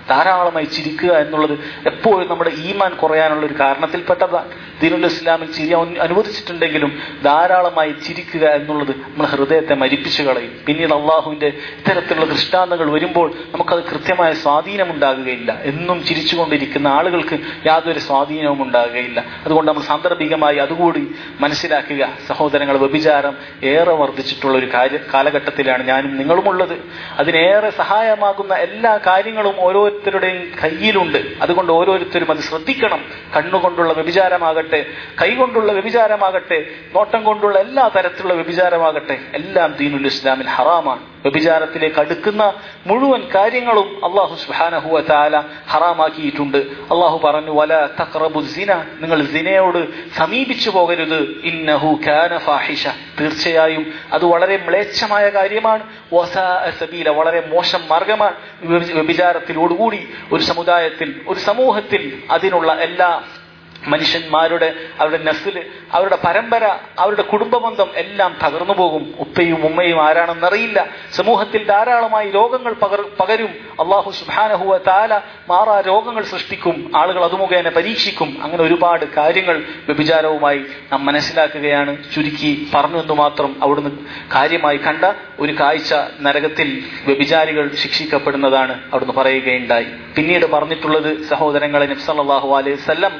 ധാരാളമായി ചിരിക്കുക എന്നുള്ളത് എപ്പോഴും നമ്മുടെ ഈമാൻ കുറയാനുള്ള ഒരു കാരണത്തിൽപ്പെട്ടതാണ് ദീനുൽ ഇസ്ലാമിൽ ചിരി അനു- അനുവദിച്ചിട്ടുണ്ടെങ്കിലും ധാരാളമായി ചിരിക്കുക എന്നുള്ളത് നമ്മുടെ ഹൃദയത്തെ മരിപ്പിച്ചു കളയും പിന്നീട് അള്ളാഹുവിന്റെ ഇത്തരത്തിലുള്ള ദൃഷ്ടാന്തങ്ങൾ വരുമ്പോൾ നമുക്കത് കൃത്യമായ സ്വാധീനം ഉണ്ടാകുകയില്ല എന്നും ചിരിച്ചുകൊണ്ടിരിക്കുന്ന ആളുകൾക്ക് യാതൊരു സ്വാധീനവും ഉണ്ടാകുകയില്ല അതുകൊണ്ട് നമ്മൾ സാന്ദർഭികമായി അതുകൂടി മനസ്സിലാക്കുക സഹോദരങ്ങൾ വ്യഭിചാരം ഏറെ വർദ്ധിച്ചിട്ടുള്ള ഒരു കാര്യ കാലഘട്ടത്തിലാണ് ഞാനും നിങ്ങളുമുള്ളത് അതിനേറെ സഹായമാകുന്ന എല്ലാ കാര്യങ്ങളും ഓരോരുത്തരുടെയും കയ്യിലുണ്ട് അതുകൊണ്ട് ഓരോരുത്തരും അത് ശ്രദ്ധിക്കണം കണ്ണുകൊണ്ടുള്ള വ്യഭിചാരമാകട്ടെ കൈകൊണ്ടുള്ള വ്യഭിചാരമാകട്ടെ നോട്ടം കൊണ്ടുള്ള എല്ലാ തരത്തിലുള്ള വ്യഭിചാരമാകട്ടെ എല്ലാം ദീനുൽ ഇസ്ലാമിൽ ഹറാമാണ് വ്യഭിചാരത്തിലേക്ക് അടുക്കുന്ന മുഴുവൻ കാര്യങ്ങളും അള്ളാഹു സുഹാനഹുവ താല ഹറാമാക്കിയിട്ടുണ്ട് അള്ളാഹു പറഞ്ഞു വല തഖറബു സിന നിങ്ങൾ സിനയോട് സമീപിച്ചു പോകരുത് ഇന്നഹു കാന ഫാഹിഷ തീർച്ചയായും അത് വളരെ മ്ലേച്ഛമായ കാര്യമാണ് വസാഅ സബീല വളരെ മോശം മാർഗമാണ് വ്യഭി- വ്യഭിചാരത്തിലോടുകൂടി ഒരു സമുദായത്തിൽ ഒരു സമൂഹത്തിൽ അതിനുള്ള എല്ലാ മനുഷ്യന്മാരുടെ അവരുടെ നസ്ല് അവരുടെ പരമ്പര അവരുടെ കുടുംബബന്ധം എല്ലാം തകർന്നു പോകും ഉപ്പയും ഉമ്മയും ആരാണെന്നറിയില്ല സമൂഹത്തിൽ ധാരാളമായി രോഗങ്ങൾ പകർ പകരും അള്ളാഹു സുബാനഹുവ താല മാറാ രോഗങ്ങൾ സൃഷ്ടിക്കും ആളുകൾ അത് മുഖേന പരീക്ഷിക്കും അങ്ങനെ ഒരുപാട് കാര്യങ്ങൾ വ്യഭിചാരവുമായി നാം മനസ്സിലാക്കുകയാണ് ചുരുക്കി പറഞ്ഞു എന്ന് മാത്രം അവിടുന്ന് കാര്യമായി കണ്ട ഒരു കാഴ്ച നരകത്തിൽ വ്യഭിചാരികൾ ശിക്ഷിക്കപ്പെടുന്നതാണ് അവിടുന്ന് പറയുകയുണ്ടായി പിന്നീട് പറഞ്ഞിട്ടുള്ളത് സഹോദരങ്ങളെ നബ്സല്ലാഹു അലൈഹി വസല്ലം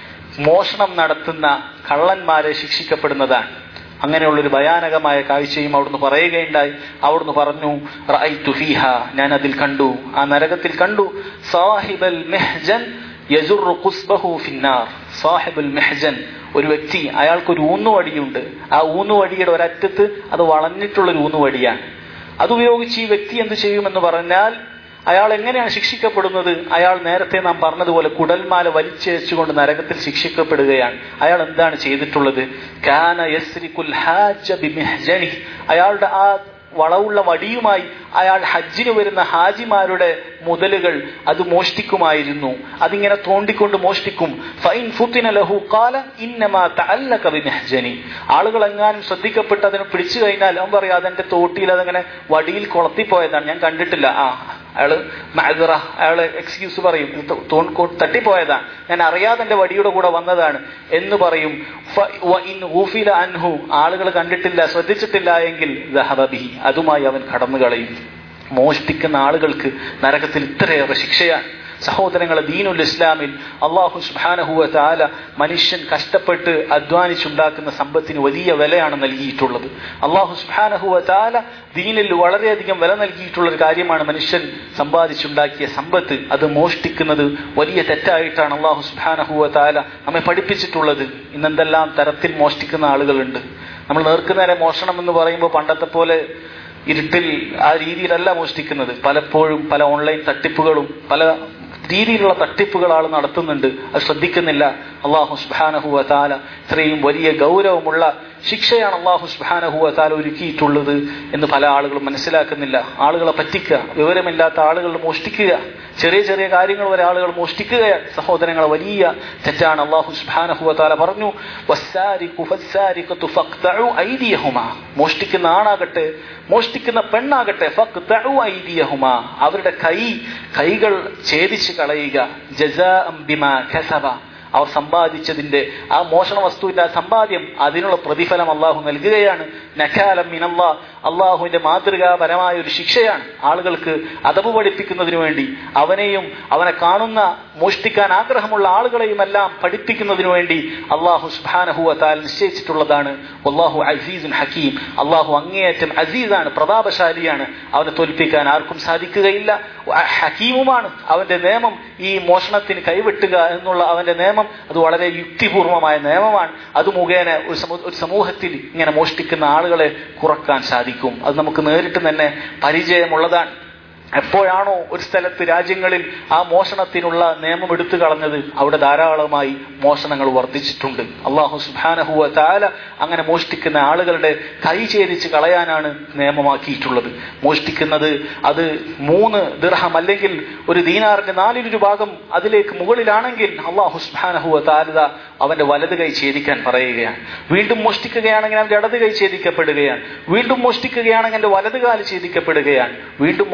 മോഷണം നടത്തുന്ന കള്ളന്മാരെ ശിക്ഷിക്കപ്പെടുന്നതാണ് അങ്ങനെയുള്ളൊരു ഭയാനകമായ കാഴ്ചയും അവിടുന്ന് പറയുകയുണ്ടായി അവിടുന്ന് പറഞ്ഞു റഅയ്തു ഫീഹ ഞാൻ അതിൽ കണ്ടു ആ നരകത്തിൽ കണ്ടു സാഹിബൽ മെഹ്ജൻ യജുറു ഖുസ്ബഹു ഫിന്നാർ സാഹിബുൽ മെഹ്ജൻ ഒരു വ്യക്തി അയാൾക്കൊരു ഊന്നുവടിയുണ്ട് ആ ഊന്നുവടിയുടെ ഒരറ്റത്ത് അത് വളഞ്ഞിട്ടുള്ളൊരു ഊന്നുവടിയാണ് അതുപയോഗിച്ച് ഈ വ്യക്തി എന്ത് ചെയ്യുമെന്ന് പറഞ്ഞാൽ അയാൾ എങ്ങനെയാണ് ശിക്ഷിക്കപ്പെടുന്നത് അയാൾ നേരത്തെ നാം പറഞ്ഞതുപോലെ കുടൽമാല വലിച്ചേച്ചുകൊണ്ട് നരകത്തിൽ ശിക്ഷിക്കപ്പെടുകയാണ് അയാൾ എന്താണ് ചെയ്തിട്ടുള്ളത് കാന യസ്രിക്കുൽ ഹാജ ബിമിഹ്ജനി അയാളുടെ ആ വളവുള്ള വടിയുമായി അയാൾ ഹജ്ജിന് വരുന്ന ഹാജിമാരുടെ മുതലുകൾ അത് മോഷ്ടിക്കുമായിരുന്നു അതിങ്ങനെ തോണ്ടിക്കൊണ്ട് മോഷ്ടിക്കും ഫൈൻ ഫുത്തിന ലഹു കാല ഇന്നമാ തഅല്ലക ബിമിഹ്ജനി ആളുകൾ എങ്ങാനും ശ്രദ്ധിക്കപ്പെട്ട് അതിനെ പിടിച്ചു കഴിഞ്ഞാൽ അവൻ പറയും അതെന്റെ തോട്ടിയിൽ അതങ്ങനെ വടിയിൽ കൊളത്തിപ്പോയതാണ് ഞാൻ കണ്ടിട്ടില്ല ആ അയാള് മഅദറ അയാള് എക്സ്ക്യൂസ് പറയും ഇത് തോ- കൊ- തട്ടിപ്പോയതാണ് ഞാൻ അറിയാതെ എന്റെ വടിയുടെ കൂടെ വന്നതാണ് എന്ന് പറയും ഫ- വ ഇൻ ഊഫില അൻഹു ആളുകൾ കണ്ടിട്ടില്ല ശ്രദ്ധിച്ചിട്ടില്ല എങ്കിൽ ദഹബ ബിഹി അതുമായി അവൻ കടന്നു കളയും മോഷ്ടിക്കുന്ന ആളുകൾക്ക് നരകത്തിൽ ഇത്രയേറെ ശിക്ഷയാണ് സഹോദരങ്ങളെ ദീനുൽ ഇസ്ലാമിൽ അള്ളാഹു സുബാനഹുവ താല മനുഷ്യൻ കഷ്ടപ്പെട്ട് അധ്വാനിച്ചുണ്ടാക്കുന്ന സമ്പത്തിന് വലിയ വിലയാണ് നൽകിയിട്ടുള്ളത് അള്ളാഹു സുബാനഹുവ താല ദീനിൽ വളരെയധികം വില നൽകിയിട്ടുള്ള ഒരു കാര്യമാണ് മനുഷ്യൻ സമ്പാദിച്ചുണ്ടാക്കിയ സമ്പത്ത് അത് മോഷ്ടിക്കുന്നത് വലിയ തെറ്റായിട്ടാണ് അള്ളാഹു സുബാനഹുവ താല നമ്മെ പഠിപ്പിച്ചിട്ടുള്ളത് ഇന്നെന്തെല്ലാം തരത്തിൽ മോഷ്ടിക്കുന്ന ആളുകളുണ്ട് നമ്മൾ നേർക്കുനേരെ മോഷണം എന്ന് പറയുമ്പോൾ പണ്ടത്തെ പോലെ ഇരുട്ടിൽ ആ രീതിയിലല്ല മോഷ്ടിക്കുന്നത് പലപ്പോഴും പല ഓൺലൈൻ തട്ടിപ്പുകളും പല രീതിയിലുള്ള തട്ടിപ്പുകൾ ആൾ നടത്തുന്നുണ്ട് അത് ശ്രദ്ധിക്കുന്നില്ല അള്ളാഹു സുബാനഹുവ താല ഇത്രയും വലിയ ഗൗരവമുള്ള ശിക്ഷയാണ് അള്ളാഹു സുബാനഹുവ താല ഒരുക്കിയിട്ടുള്ളത് എന്ന് പല ആളുകളും മനസ്സിലാക്കുന്നില്ല ആളുകളെ പറ്റിക്കുക വിവരമില്ലാത്ത ആളുകൾ മോഷ്ടിക്കുക ചെറിയ ചെറിയ കാര്യങ്ങൾ വരെ ആളുകൾ മോഷ്ടിക്കുകയാണ് സഹോദരങ്ങളെ വലിയ തെറ്റാണ് അള്ളാഹു സുബാനഹുവ താല പറഞ്ഞു "വസ്സാരിഖു ഫസ്സാരിഖത്തു ഫഖ്തഉ ഐദിയഹുമാ." മോഷ്ടിക്കുന്ന ആണാകട്ടെ മോഷ്ടിക്കുന്ന പെണ്ണാകട്ടെ ഫഖ്തഉ ഐദിയഹുമാ. അവരുടെ കൈ കൈകൾ ഛേദിച്ച് കളയുക ജസാഅം ബിമാ കസബ അവർ സമ്പാദിച്ചതിന്റെ ആ മോഷണ വസ്തുവിന്റെ ആ സമ്പാദ്യം അതിനുള്ള പ്രതിഫലം അള്ളാഹു നൽകുകയാണ് നഖാലം മിനല്ലാ അള്ളാഹുവിന്റെ മാതൃകാപരമായ ഒരു ശിക്ഷയാണ് ആളുകൾക്ക് അതവ് പഠിപ്പിക്കുന്നതിനു വേണ്ടി അവനെയും അവനെ കാണുന്ന മോഷ്ടിക്കാൻ ആഗ്രഹമുള്ള ആളുകളെയും എല്ലാം പഠിപ്പിക്കുന്നതിനു വേണ്ടി അള്ളാഹു സുബാനഹുവ താൽ നിശ്ചയിച്ചിട്ടുള്ളതാണ് അള്ളാഹു അസീസുൻ ഹക്കീം അള്ളാഹു അങ്ങേയറ്റം അസീസാണ് പ്രതാപശാലിയാണ് അവനെ തോൽപ്പിക്കാൻ ആർക്കും സാധിക്കുകയില്ല ഹക്കീമുമാണ് അവന്റെ നിയമം ഈ മോഷണത്തിന് കൈവെട്ടുക എന്നുള്ള അവന്റെ നിയമം അത് വളരെ യുക്തിപൂർവമായ നിയമമാണ് അത് മുഖേന ഒരു സമൂ- ഒരു സമൂഹത്തിൽ ഇങ്ങനെ മോഷ്ടിക്കുന്ന ആളുകളെ കുറക്കാൻ സാധിക്കും അത് നമുക്ക് നേരിട്ട് തന്നെ പരിചയമുള്ളതാണ് എപ്പോഴാണോ ഒരു സ്ഥലത്ത് രാജ്യങ്ങളിൽ ആ മോഷണത്തിനുള്ള നിയമം എടുത്തു കളഞ്ഞത് അവിടെ ധാരാളമായി മോഷണങ്ങൾ വർദ്ധിച്ചിട്ടുണ്ട് അള്ളാഹു സുബാനഹുവ താല അങ്ങനെ മോഷ്ടിക്കുന്ന ആളുകളുടെ കൈ ഛേദിച്ച് കളയാനാണ് നിയമമാക്കിയിട്ടുള്ളത് മോഷ്ടിക്കുന്നത് അത് മൂന്ന് ദിർഹം അല്ലെങ്കിൽ ഒരു ദീനാറിന്റെ നാലിലൊരു ഭാഗം അതിലേക്ക് മുകളിലാണെങ്കിൽ അള്ളാഹു സുബാനഹുവ താലത അവന്റെ വലത് കൈ ഛേദിക്കാൻ പറയുകയാണ് വീണ്ടും മോഷ്ടിക്കുകയാണെങ്കിൽ അവന്റെ ഇടത് കൈ ഛേദിക്കപ്പെടുകയാണ് വീണ്ടും മോഷ്ടിക്കുകയാണെങ്കിൽ അവന്റെ വലത് കാല് ഛേദിക്കപ്പെടുകയാണ് വീണ്ടും മോഷ്ടിക്കുകയാണെങ്കിൽ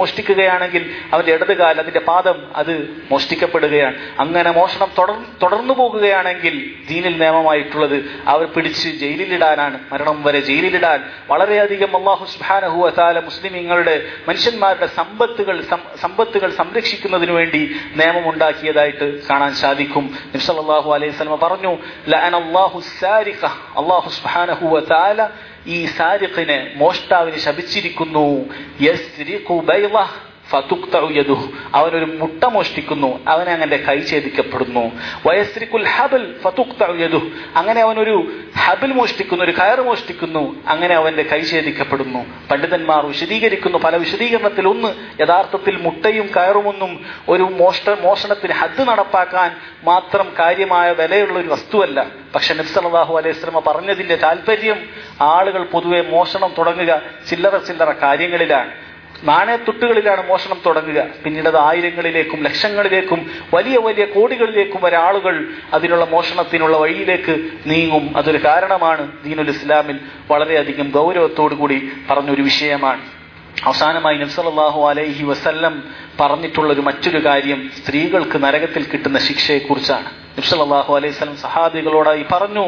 നിൽക്കുകയാണെങ്കിൽ അവന്റെ ഇടത് കാൽ അതിന്റെ പാദം അത് മോഷ്ടിക്കപ്പെടുകയാണ് അങ്ങനെ മോഷണം തുടർ തുടർന്നു പോകുകയാണെങ്കിൽ ദീനിൽ നിയമമായിട്ടുള്ളത് അവർ പിടിച്ച് ജയിലിലിടാനാണ് മരണം വരെ ജയിലിലിടാൻ വളരെയധികം അള്ളാഹു സുബാനഹു അസാല മുസ്ലിമീങ്ങളുടെ മനുഷ്യന്മാരുടെ സമ്പത്തുകൾ സമ്പത്തുകൾ സംരക്ഷിക്കുന്നതിന് വേണ്ടി നിയമം ഉണ്ടാക്കിയതായിട്ട് കാണാൻ സാധിക്കും നിബ്സല്ലാഹു അലൈഹി സ്വലമ പറഞ്ഞു അള്ളാഹു അള്ളാഹു സുബാനഹു അസാല ഈ സാരിഖിനെ മോഷ്ടാവിന് ശപിച്ചിരിക്കുന്നു അവനൊരു മുട്ട മോഷ്ടിക്കുന്നു അവനെ അങ്ങനെ കൈ ഛേദിക്കപ്പെടുന്നു വയസ്രിക്കുൽ ഹബൽ അങ്ങനെ അവനൊരു ഹബിൽ മോഷ്ടിക്കുന്നു ഒരു കയർ മോഷ്ടിക്കുന്നു അങ്ങനെ അവന്റെ കൈ ഛേദിക്കപ്പെടുന്നു പണ്ഡിതന്മാർ വിശദീകരിക്കുന്നു പല വിശദീകരണത്തിൽ ഒന്ന് യഥാർത്ഥത്തിൽ മുട്ടയും കയറുമൊന്നും ഒരു മോഷ്ട മോഷണത്തിന് ഹദ് നടപ്പാക്കാൻ മാത്രം കാര്യമായ വിലയുള്ള ഒരു വസ്തുവല്ല പക്ഷെ നബ്സലാഹു അലൈഹി സ്വലമ പറഞ്ഞതിന്റെ താല്പര്യം ആളുകൾ പൊതുവെ മോഷണം തുടങ്ങുക ചില്ലറ ചില്ലറ കാര്യങ്ങളിലാണ് നാണയത്തുട്ടുകളിലാണ് മോഷണം തുടങ്ങുക പിന്നീട് അത് ആയിരങ്ങളിലേക്കും ലക്ഷങ്ങളിലേക്കും വലിയ വലിയ കോടികളിലേക്കും വരെ ആളുകൾ അതിനുള്ള മോഷണത്തിനുള്ള വഴിയിലേക്ക് നീങ്ങും അതൊരു കാരണമാണ് ദീനുൽ ഇസ്ലാമിൽ വളരെയധികം ഗൗരവത്തോടു കൂടി പറഞ്ഞൊരു വിഷയമാണ് അവസാനമായി നബ്സലാഹു അലൈഹി വസല്ലം പറഞ്ഞിട്ടുള്ള ഒരു മറ്റൊരു കാര്യം സ്ത്രീകൾക്ക് നരകത്തിൽ കിട്ടുന്ന ശിക്ഷയെക്കുറിച്ചാണ് നബ്സലാഹു അലൈഹി സ്വലം സഹാബികളോടായി പറഞ്ഞു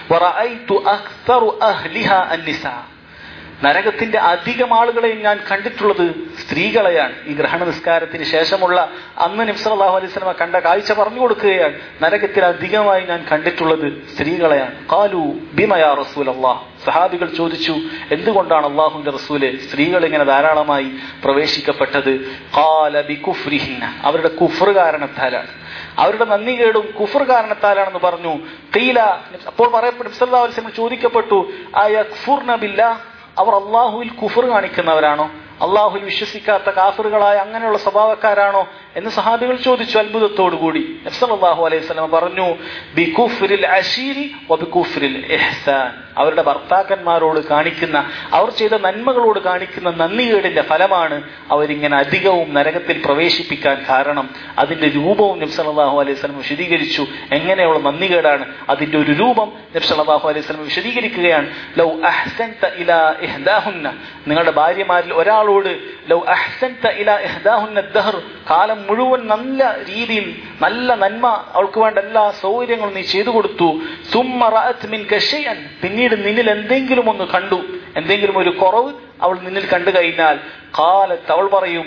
നരകത്തിന്റെ അധികം ആളുകളെയും ഞാൻ കണ്ടിട്ടുള്ളത് സ്ത്രീകളെയാണ് ഈ ഗ്രഹണ നിസ്കാരത്തിന് ശേഷമുള്ള അന്ന് നിബ്സലാഹു അലൈഹി സ്വലമ കണ്ട കാഴ്ച പറഞ്ഞു കൊടുക്കുകയാണ് നരകത്തിൽ അധികമായി ഞാൻ കണ്ടിട്ടുള്ളത് സ്ത്രീകളെയാണ് കാലു ബിമയാ റസൂൽ അള്ളാഹ് സഹാബികൾ ചോദിച്ചു എന്തുകൊണ്ടാണ് അള്ളാഹുവിന്റെ റസൂല് സ്ത്രീകൾ ഇങ്ങനെ ധാരാളമായി പ്രവേശിക്കപ്പെട്ടത് കാല ബി കുഫ്രിഹിന്ന അവരുടെ കുഫർ കാരണത്താലാണ് അവരുടെ നന്ദികേടും കുഫർ കാരണത്താലാണെന്ന് പറഞ്ഞു കീല അപ്പോൾ പറയപ്പെട്ടു ചോദിക്കപ്പെട്ടു ആ യക്ഫുർനബില്ല അവർ അള്ളാഹുവിൽ കുഫർ കാണിക്കുന്നവരാണോ അള്ളാഹുൽ വിശ്വസിക്കാത്ത കാഫറുകളായ അങ്ങനെയുള്ള സ്വഭാവക്കാരാണോ എന്ന് സഹാബികൾ ചോദിച്ചു അത്ഭുതത്തോടുകൂടി നബ്സല്ലാഹു അലൈഹി സ്വലം പറഞ്ഞു ബികുഫ്രിൽ അഷീരി വബികുഫ്രിൽ ഇഹ്സാൻ അവരുടെ ഭർത്താക്കന്മാരോട് കാണിക്കുന്ന അവർ ചെയ്ത നന്മകളോട് കാണിക്കുന്ന നന്ദികേടിന്റെ ഫലമാണ് അവരിങ്ങനെ അധികവും നരകത്തിൽ പ്രവേശിപ്പിക്കാൻ കാരണം അതിന്റെ രൂപവും നബ്സല്ലാഹു അലൈഹി സ്വലം വിശദീകരിച്ചു എങ്ങനെയുള്ള നന്ദികേടാണ് അതിന്റെ ഒരു രൂപം നബ്സല്ലാഹു അലൈഹി സ്വലം വിശദീകരിക്കുകയാണ് ലൗ അഹ്സൻത ഇലാ ഇഹ്ദാഹുന്ന നിങ്ങളുടെ ഭാര്യമാരിൽ ഒരാളോട് ലൗ അഹ്സൻത ഇലാ ഇഹ്ദാഹുന്ന ദഹർ കാലം മുഴുവൻ നല്ല രീതിയിൽ നല്ല നന്മ അവൾക്ക് വേണ്ട എല്ലാ സൗകര്യങ്ങളും നീ ചെയ്തു കൊടുത്തു പിന്നീട് നിന്നിൽ എന്തെങ്കിലും ഒന്ന് കണ്ടു എന്തെങ്കിലും ഒരു കുറവ് അവൾ നിന്നിൽ കണ്ടു കഴിഞ്ഞാൽ കാലത്ത് അവൾ പറയും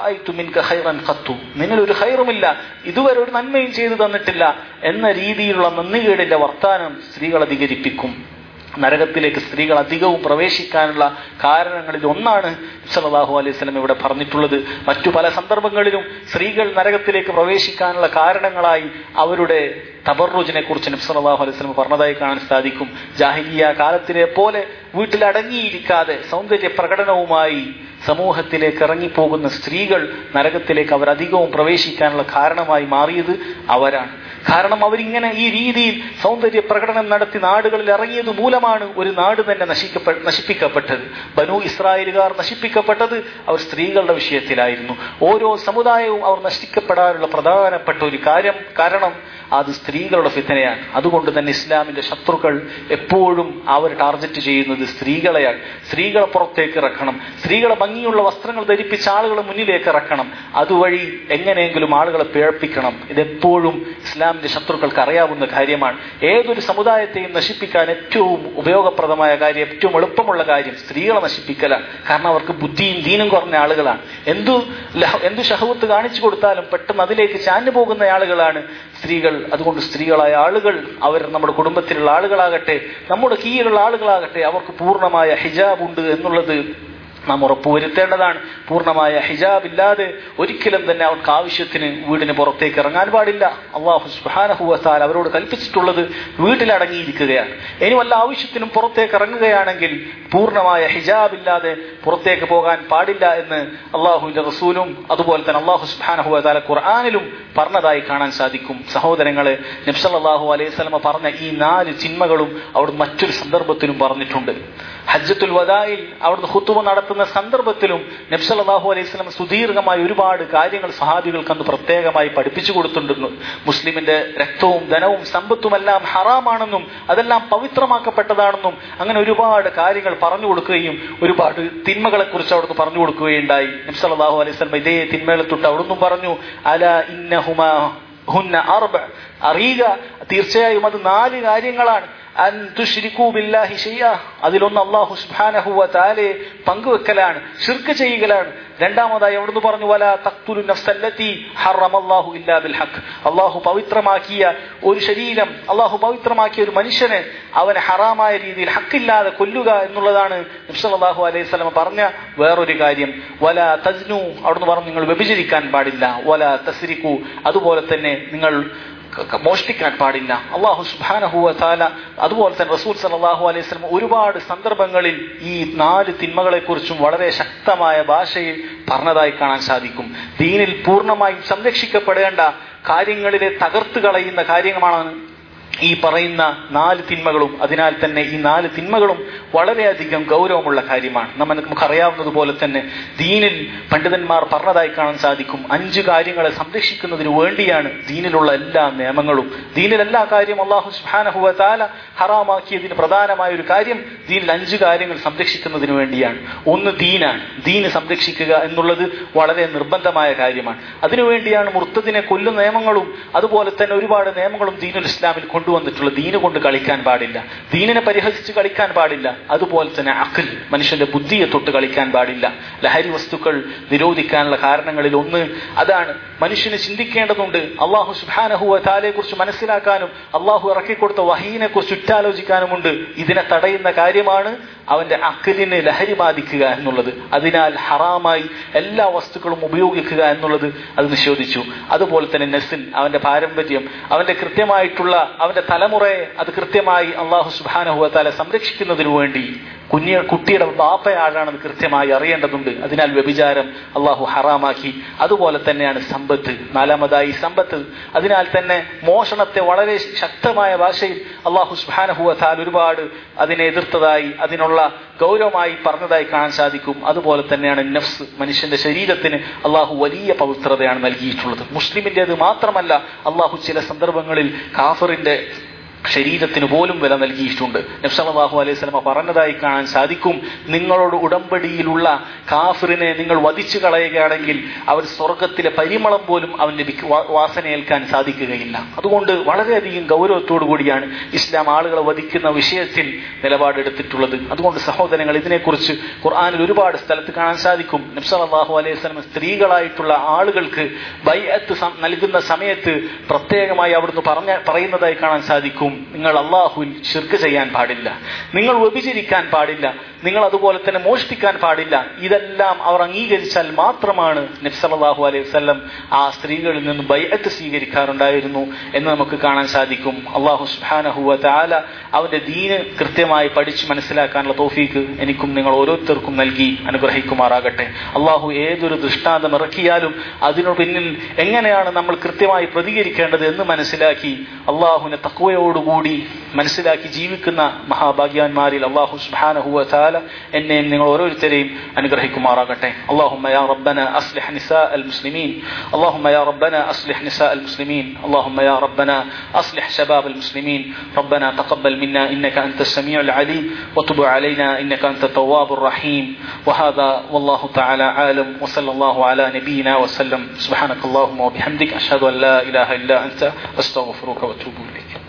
ഖത്തു നിന്നിൽ ഒരു ഹൈറുമില്ല ഇതുവരെ ഒരു നന്മയും ചെയ്തു തന്നിട്ടില്ല എന്ന രീതിയിലുള്ള നന്ദികേടിന്റെ വർത്താനം സ്ത്രീകൾ അധികരിപ്പിക്കും നരകത്തിലേക്ക് സ്ത്രീകൾ അധികവും പ്രവേശിക്കാനുള്ള കാരണങ്ങളിൽ ഒന്നാണ് സലാഹു അലൈഹി സ്വലം ഇവിടെ പറഞ്ഞിട്ടുള്ളത് മറ്റു പല സന്ദർഭങ്ങളിലും സ്ത്രീകൾ നരകത്തിലേക്ക് പ്രവേശിക്കാനുള്ള കാരണങ്ങളായി അവരുടെ തബറുജിനെ കുറിച്ച് നബ്സലാഹു അലൈഹി സ്വലം പറഞ്ഞതായി കാണാൻ സാധിക്കും ജാഹിലിയ കാലത്തിലെ പോലെ വീട്ടിലടങ്ങിയിരിക്കാതെ സൗന്ദര്യ പ്രകടനവുമായി സമൂഹത്തിലേക്ക് ഇറങ്ങിപ്പോകുന്ന സ്ത്രീകൾ നരകത്തിലേക്ക് അവർ അധികവും പ്രവേശിക്കാനുള്ള കാരണമായി മാറിയത് അവരാണ് കാരണം അവരിങ്ങനെ ഈ രീതിയിൽ സൗന്ദര്യ പ്രകടനം നടത്തി നാടുകളിൽ ഇറങ്ങിയത് മൂലമാണ് ഒരു നാട് തന്നെ നശിക്കപ്പെ നശിപ്പിക്കപ്പെട്ടത് ബനു ഇസ്രായേലുകാർ നശിപ്പിക്കപ്പെട്ടത് അവർ സ്ത്രീകളുടെ വിഷയത്തിലായിരുന്നു ഓരോ സമുദായവും അവർ നശിക്കപ്പെടാനുള്ള പ്രധാനപ്പെട്ട ഒരു കാര്യം കാരണം അത് സ്ത്രീകളുടെ ഫിത്തനയാണ് അതുകൊണ്ട് തന്നെ ഇസ്ലാമിന്റെ ശത്രുക്കൾ എപ്പോഴും അവർ ടാർഗറ്റ് ചെയ്യുന്നത് സ്ത്രീകളെയാണ് സ്ത്രീകളെ പുറത്തേക്ക് ഇറക്കണം സ്ത്രീകളെ ഭംഗിയുള്ള വസ്ത്രങ്ങൾ ധരിപ്പിച്ച ആളുകളെ മുന്നിലേക്ക് ഇറക്കണം അതുവഴി എങ്ങനെയെങ്കിലും ആളുകളെ പിഴപ്പിക്കണം ഇതെപ്പോഴും ഇസ്ലാമിന്റെ ശത്രുക്കൾക്ക് അറിയാവുന്ന കാര്യമാണ് ഏതൊരു സമുദായത്തെയും നശിപ്പിക്കാൻ ഏറ്റവും ഉപയോഗപ്രദമായ കാര്യം ഏറ്റവും എളുപ്പമുള്ള കാര്യം സ്ത്രീകളെ നശിപ്പിക്കലാണ് കാരണം അവർക്ക് ബുദ്ധിയും ദീനും കുറഞ്ഞ ആളുകളാണ് എന്തു എന്തു ഷഹവത്ത് കാണിച്ചു കൊടുത്താലും പെട്ടെന്ന് അതിലേക്ക് ചാഞ്ഞു പോകുന്ന ആളുകളാണ് സ്ത്രീകൾ അതുകൊണ്ട് സ്ത്രീകളായ ആളുകൾ അവർ നമ്മുടെ കുടുംബത്തിലുള്ള ആളുകളാകട്ടെ നമ്മുടെ കീഴിലുള്ള ആളുകളാകട്ടെ അവർക്ക് പൂർണ്ണമായ ഹിജാബ് ഉണ്ട് എന്നുള്ളത് നാം ഉറപ്പുവരുത്തേണ്ടതാണ് പൂർണ്ണമായ ഹിജാബ് ഇല്ലാതെ ഒരിക്കലും തന്നെ അവർക്ക് ആവശ്യത്തിന് വീടിന് പുറത്തേക്ക് ഇറങ്ങാൻ പാടില്ല അള്ളാഹു സുഹാനഹുവസാൽ അവരോട് കൽപ്പിച്ചിട്ടുള്ളത് വീട്ടിലടങ്ങിയിരിക്കുകയാണ് ഇനി വല്ല ആവശ്യത്തിനും പുറത്തേക്ക് ഇറങ്ങുകയാണെങ്കിൽ പൂർണ്ണമായ ഹിജാബ് ഇല്ലാതെ പുറത്തേക്ക് പോകാൻ പാടില്ല എന്ന് അള്ളാഹുവിന്റെ റസൂലും അതുപോലെ തന്നെ അള്ളാഹു സുഹാനഹുവസാല ഖുർആാനിലും പറഞ്ഞതായി കാണാൻ സാധിക്കും സഹോദരങ്ങളെ നബ്സല്ലാഹു അലൈഹി സ്വലമ പറഞ്ഞ ഈ നാല് ചിന്മകളും അവിടെ മറ്റൊരു സന്ദർഭത്തിലും പറഞ്ഞിട്ടുണ്ട് ഹജ്ജത്തുൽ വദായിൽ അവിടുന്ന് ഹുത്തുവ നടത്തുന്ന നടത്തുന്ന സന്ദർഭത്തിലും നബ്സല്ലാഹു അലൈഹി സ്വലം സുദീർഘമായ ഒരുപാട് കാര്യങ്ങൾ സഹാബികൾക്ക് അന്ന് പ്രത്യേകമായി പഠിപ്പിച്ചു കൊടുത്തിട്ടുണ്ട് മുസ്ലിമിന്റെ രക്തവും ധനവും സമ്പത്തുമെല്ലാം ഹറാമാണെന്നും അതെല്ലാം പവിത്രമാക്കപ്പെട്ടതാണെന്നും അങ്ങനെ ഒരുപാട് കാര്യങ്ങൾ പറഞ്ഞു കൊടുക്കുകയും ഒരുപാട് തിന്മകളെ കുറിച്ച് അവിടുന്ന് പറഞ്ഞു കൊടുക്കുകയുണ്ടായി നബ്സല്ലാഹു അലൈഹി സ്വലം ഇതേ തിന്മകളെ തൊട്ട് അവിടുന്ന് പറഞ്ഞു അല ഇന്നഹുമ ഹുന്ന അർബ അറിയുക തീർച്ചയായും അത് നാല് കാര്യങ്ങളാണ് അൻ തുശ്രിക്കൂ ബില്ലാഹി ഷൈഅ അതിലൊന്ന് അല്ലാഹു സുബ്ഹാനഹു വ തആലയെ പങ്കുവെക്കലാണ് ഷിർക്ക് ചെയ്യുകയാണ് രണ്ടാമതായി അവിടുന്ന് പറഞ്ഞു വല തഖ്തുലു നഫ്സല്ലതി ഹറമല്ലാഹു ഇല്ലാ ബിൽ ഹഖ് അല്ലാഹു പവിത്രമാക്കിയ ഒരു ശരീരം അല്ലാഹു പവിത്രമാക്കിയ ഒരു മനുഷ്യനെ അവനെ ഹറാമായ രീതിയിൽ ഹക്കില്ലാതെ കൊല്ലുക എന്നുള്ളതാണ് നബി സല്ലല്ലാഹു അലൈഹി വസല്ലം പറഞ്ഞ വേറൊരു കാര്യം വല തജ്നു അവിടുന്ന് പറഞ്ഞു നിങ്ങൾ വ്യഭിചരിക്കാൻ പാടില്ല വല തസ്രിക്കു അതുപോലെ തന്നെ നിങ്ങൾ മോഷ്ടിക്കാൻ പാടില്ല അള്ളാഹു സുബാനഹുവ താല അതുപോലെ തന്നെ റസൂൽ സലാഹു അലൈഹി സ്വലം ഒരുപാട് സന്ദർഭങ്ങളിൽ ഈ നാല് തിന്മകളെ കുറിച്ചും വളരെ ശക്തമായ ഭാഷയിൽ പറഞ്ഞതായി കാണാൻ സാധിക്കും ദീനിൽ പൂർണ്ണമായും സംരക്ഷിക്കപ്പെടേണ്ട കാര്യങ്ങളിലെ തകർത്ത് കളയുന്ന കാര്യമാണ് ഈ പറയുന്ന നാല് തിന്മകളും അതിനാൽ തന്നെ ഈ നാല് തിന്മകളും വളരെയധികം ഗൗരവമുള്ള കാര്യമാണ് നമ്മൾ നമുക്ക് അറിയാവുന്നതുപോലെ തന്നെ ദീനിൽ പണ്ഡിതന്മാർ പറഞ്ഞതായി കാണാൻ സാധിക്കും അഞ്ച് കാര്യങ്ങളെ സംരക്ഷിക്കുന്നതിന് വേണ്ടിയാണ് ദീനിലുള്ള എല്ലാ നിയമങ്ങളും ദീനിൽ എല്ലാ കാര്യം അള്ളാഹു സുഹാനഹുവ താല ഹറാമാക്കിയതിന് പ്രധാനമായ ഒരു കാര്യം ദീനിൽ അഞ്ച് കാര്യങ്ങൾ സംരക്ഷിക്കുന്നതിന് വേണ്ടിയാണ് ഒന്ന് ദീനാണ് ദീന് സംരക്ഷിക്കുക എന്നുള്ളത് വളരെ നിർബന്ധമായ കാര്യമാണ് അതിനുവേണ്ടിയാണ് മുർത്തതിനെ കൊല്ലുന്ന നിയമങ്ങളും അതുപോലെ തന്നെ ഒരുപാട് നിയമങ്ങളും ദീനുൽ ഇസ്ലാമിൽ കൊണ്ടുവന്നിട്ടുള്ളത് ദീന് കൊണ്ട് കളിക്കാൻ പാടില്ല ദീനിനെ പരിഹസിച്ച് കളിക്കാൻ പാടില്ല അതുപോലെ തന്നെ അഖിൽ മനുഷ്യന്റെ ബുദ്ധിയെ തൊട്ട് കളിക്കാൻ പാടില്ല ലഹരി വസ്തുക്കൾ നിരോധിക്കാനുള്ള കാരണങ്ങളിൽ ഒന്ന് അതാണ് മനുഷ്യന് ചിന്തിക്കേണ്ടതുണ്ട് അള്ളാഹു സുബാനഹുവ താലയെ കുറിച്ച് മനസ്സിലാക്കാനും അള്ളാഹു ഇറക്കിക്കൊടുത്ത വഹീനെ കുറിച്ച് ഉറ്റാലോചിക്കാനുമുണ്ട് ഇതിനെ തടയുന്ന കാര്യമാണ് അവന്റെ അക്കലിന് ലഹരി ബാധിക്കുക എന്നുള്ളത് അതിനാൽ ഹറാമായി എല്ലാ വസ്തുക്കളും ഉപയോഗിക്കുക എന്നുള്ളത് അത് നിഷേധിച്ചു അതുപോലെ തന്നെ നെസിൽ അവന്റെ പാരമ്പര്യം അവന്റെ കൃത്യമായിട്ടുള്ള അവന്റെ തലമുറയെ അത് കൃത്യമായി അള്ളാഹു സുബാനഹുവത്താല സംരക്ഷിക്കുന്നതിനു വേണ്ടി കുഞ്ഞി കുട്ടിയുടെ ബാപ്പയാഴാണെന്ന് കൃത്യമായി അറിയേണ്ടതുണ്ട് അതിനാൽ വ്യഭിചാരം അള്ളാഹു ഹറാമാക്കി അതുപോലെ തന്നെയാണ് സമ്പത്ത് നാലാമതായി സമ്പത്ത് അതിനാൽ തന്നെ മോഷണത്തെ വളരെ ശക്തമായ ഭാഷയിൽ അള്ളാഹു സുബാനഹുവത്താൽ ഒരുപാട് അതിനെ എതിർത്തതായി അതിനുള്ള ഗൗരവമായി പറഞ്ഞതായി കാണാൻ സാധിക്കും അതുപോലെ തന്നെയാണ് നഫ്സ് മനുഷ്യന്റെ ശരീരത്തിന് അള്ളാഹു വലിയ പവിത്രതയാണ് നൽകിയിട്ടുള്ളത് മുസ്ലിമിൻ്റെത് മാത്രമല്ല അള്ളാഹു ചില സന്ദർഭങ്ങളിൽ കാഫറിന്റെ ശരീരത്തിന് പോലും വില നൽകിയിട്ടുണ്ട് നബ്സലാഹു അലൈഹി സ്വലമ പറഞ്ഞതായി കാണാൻ സാധിക്കും നിങ്ങളോട് ഉടമ്പടിയിലുള്ള കാഫിറിനെ നിങ്ങൾ വധിച്ചു കളയുകയാണെങ്കിൽ അവർ സ്വർഗത്തിലെ പരിമളം പോലും അവന് വാസനയേൽക്കാൻ സാധിക്കുകയില്ല അതുകൊണ്ട് വളരെയധികം ഗൗരവത്തോടു കൂടിയാണ് ഇസ്ലാം ആളുകളെ വധിക്കുന്ന വിഷയത്തിൽ നിലപാടെടുത്തിട്ടുള്ളത് അതുകൊണ്ട് സഹോദരങ്ങൾ ഇതിനെക്കുറിച്ച് ഖുർആാനിൽ ഒരുപാട് സ്ഥലത്ത് കാണാൻ സാധിക്കും നബ്സലാഹു അലൈഹി സ്വലം സ്ത്രീകളായിട്ടുള്ള ആളുകൾക്ക് ബൈഅത്ത് നൽകുന്ന സമയത്ത് പ്രത്യേകമായി അവിടുന്ന് പറഞ്ഞ പറയുന്നതായി കാണാൻ സാധിക്കും നിങ്ങൾ അള്ളാഹുവിൽ ഷിർക്ക് ചെയ്യാൻ പാടില്ല നിങ്ങൾ വ്യഭിചരിക്കാൻ പാടില്ല നിങ്ങൾ അതുപോലെ തന്നെ മോഷ്ടിക്കാൻ പാടില്ല ഇതെല്ലാം അവർ അംഗീകരിച്ചാൽ മാത്രമാണ് നബ്സലാഹു അലൈഹി വല്ലം ആ സ്ത്രീകളിൽ നിന്ന് ബൈഅത്ത് സ്വീകരിക്കാറുണ്ടായിരുന്നു എന്ന് നമുക്ക് കാണാൻ സാധിക്കും അള്ളാഹു സുബാനഹുവ താല അവന്റെ ദീന് കൃത്യമായി പഠിച്ച് മനസ്സിലാക്കാനുള്ള തോഫീക്ക് എനിക്കും നിങ്ങൾ ഓരോരുത്തർക്കും നൽകി അനുഗ്രഹിക്കുമാറാകട്ടെ അള്ളാഹു ഏതൊരു ദൃഷ്ടാന്തം ഇറക്കിയാലും അതിനു പിന്നിൽ എങ്ങനെയാണ് നമ്മൾ കൃത്യമായി പ്രതികരിക്കേണ്ടത് എന്ന് മനസ്സിലാക്കി അള്ളാഹുവിനെ തക്വയോടുകൂടി മനസ്സിലാക്കി ജീവിക്കുന്ന മഹാഭാഗ്യാന്മാരിൽ അള്ളാഹു സുബാനഹുവ താല എന്നെയും നിങ്ങൾ ഓരോരുത്തരെയും അനുഗ്രഹിക്കുമാറാകട്ടെ اللهم يا ربنا أصلح نساء المسلمين اللهم يا ربنا أصلح نساء المسلمين اللهم يا ربنا أصلح شباب المسلمين ربنا تقبل منا إنك أنت السميع العليم وتب علينا إنك أنت التواب الرحيم وهذا والله تعالى عالم وصلى الله على نبينا وسلم سبحانك اللهم وبحمدك أشهد أن لا إله إلا أنت أستغفرك وأتوب إليك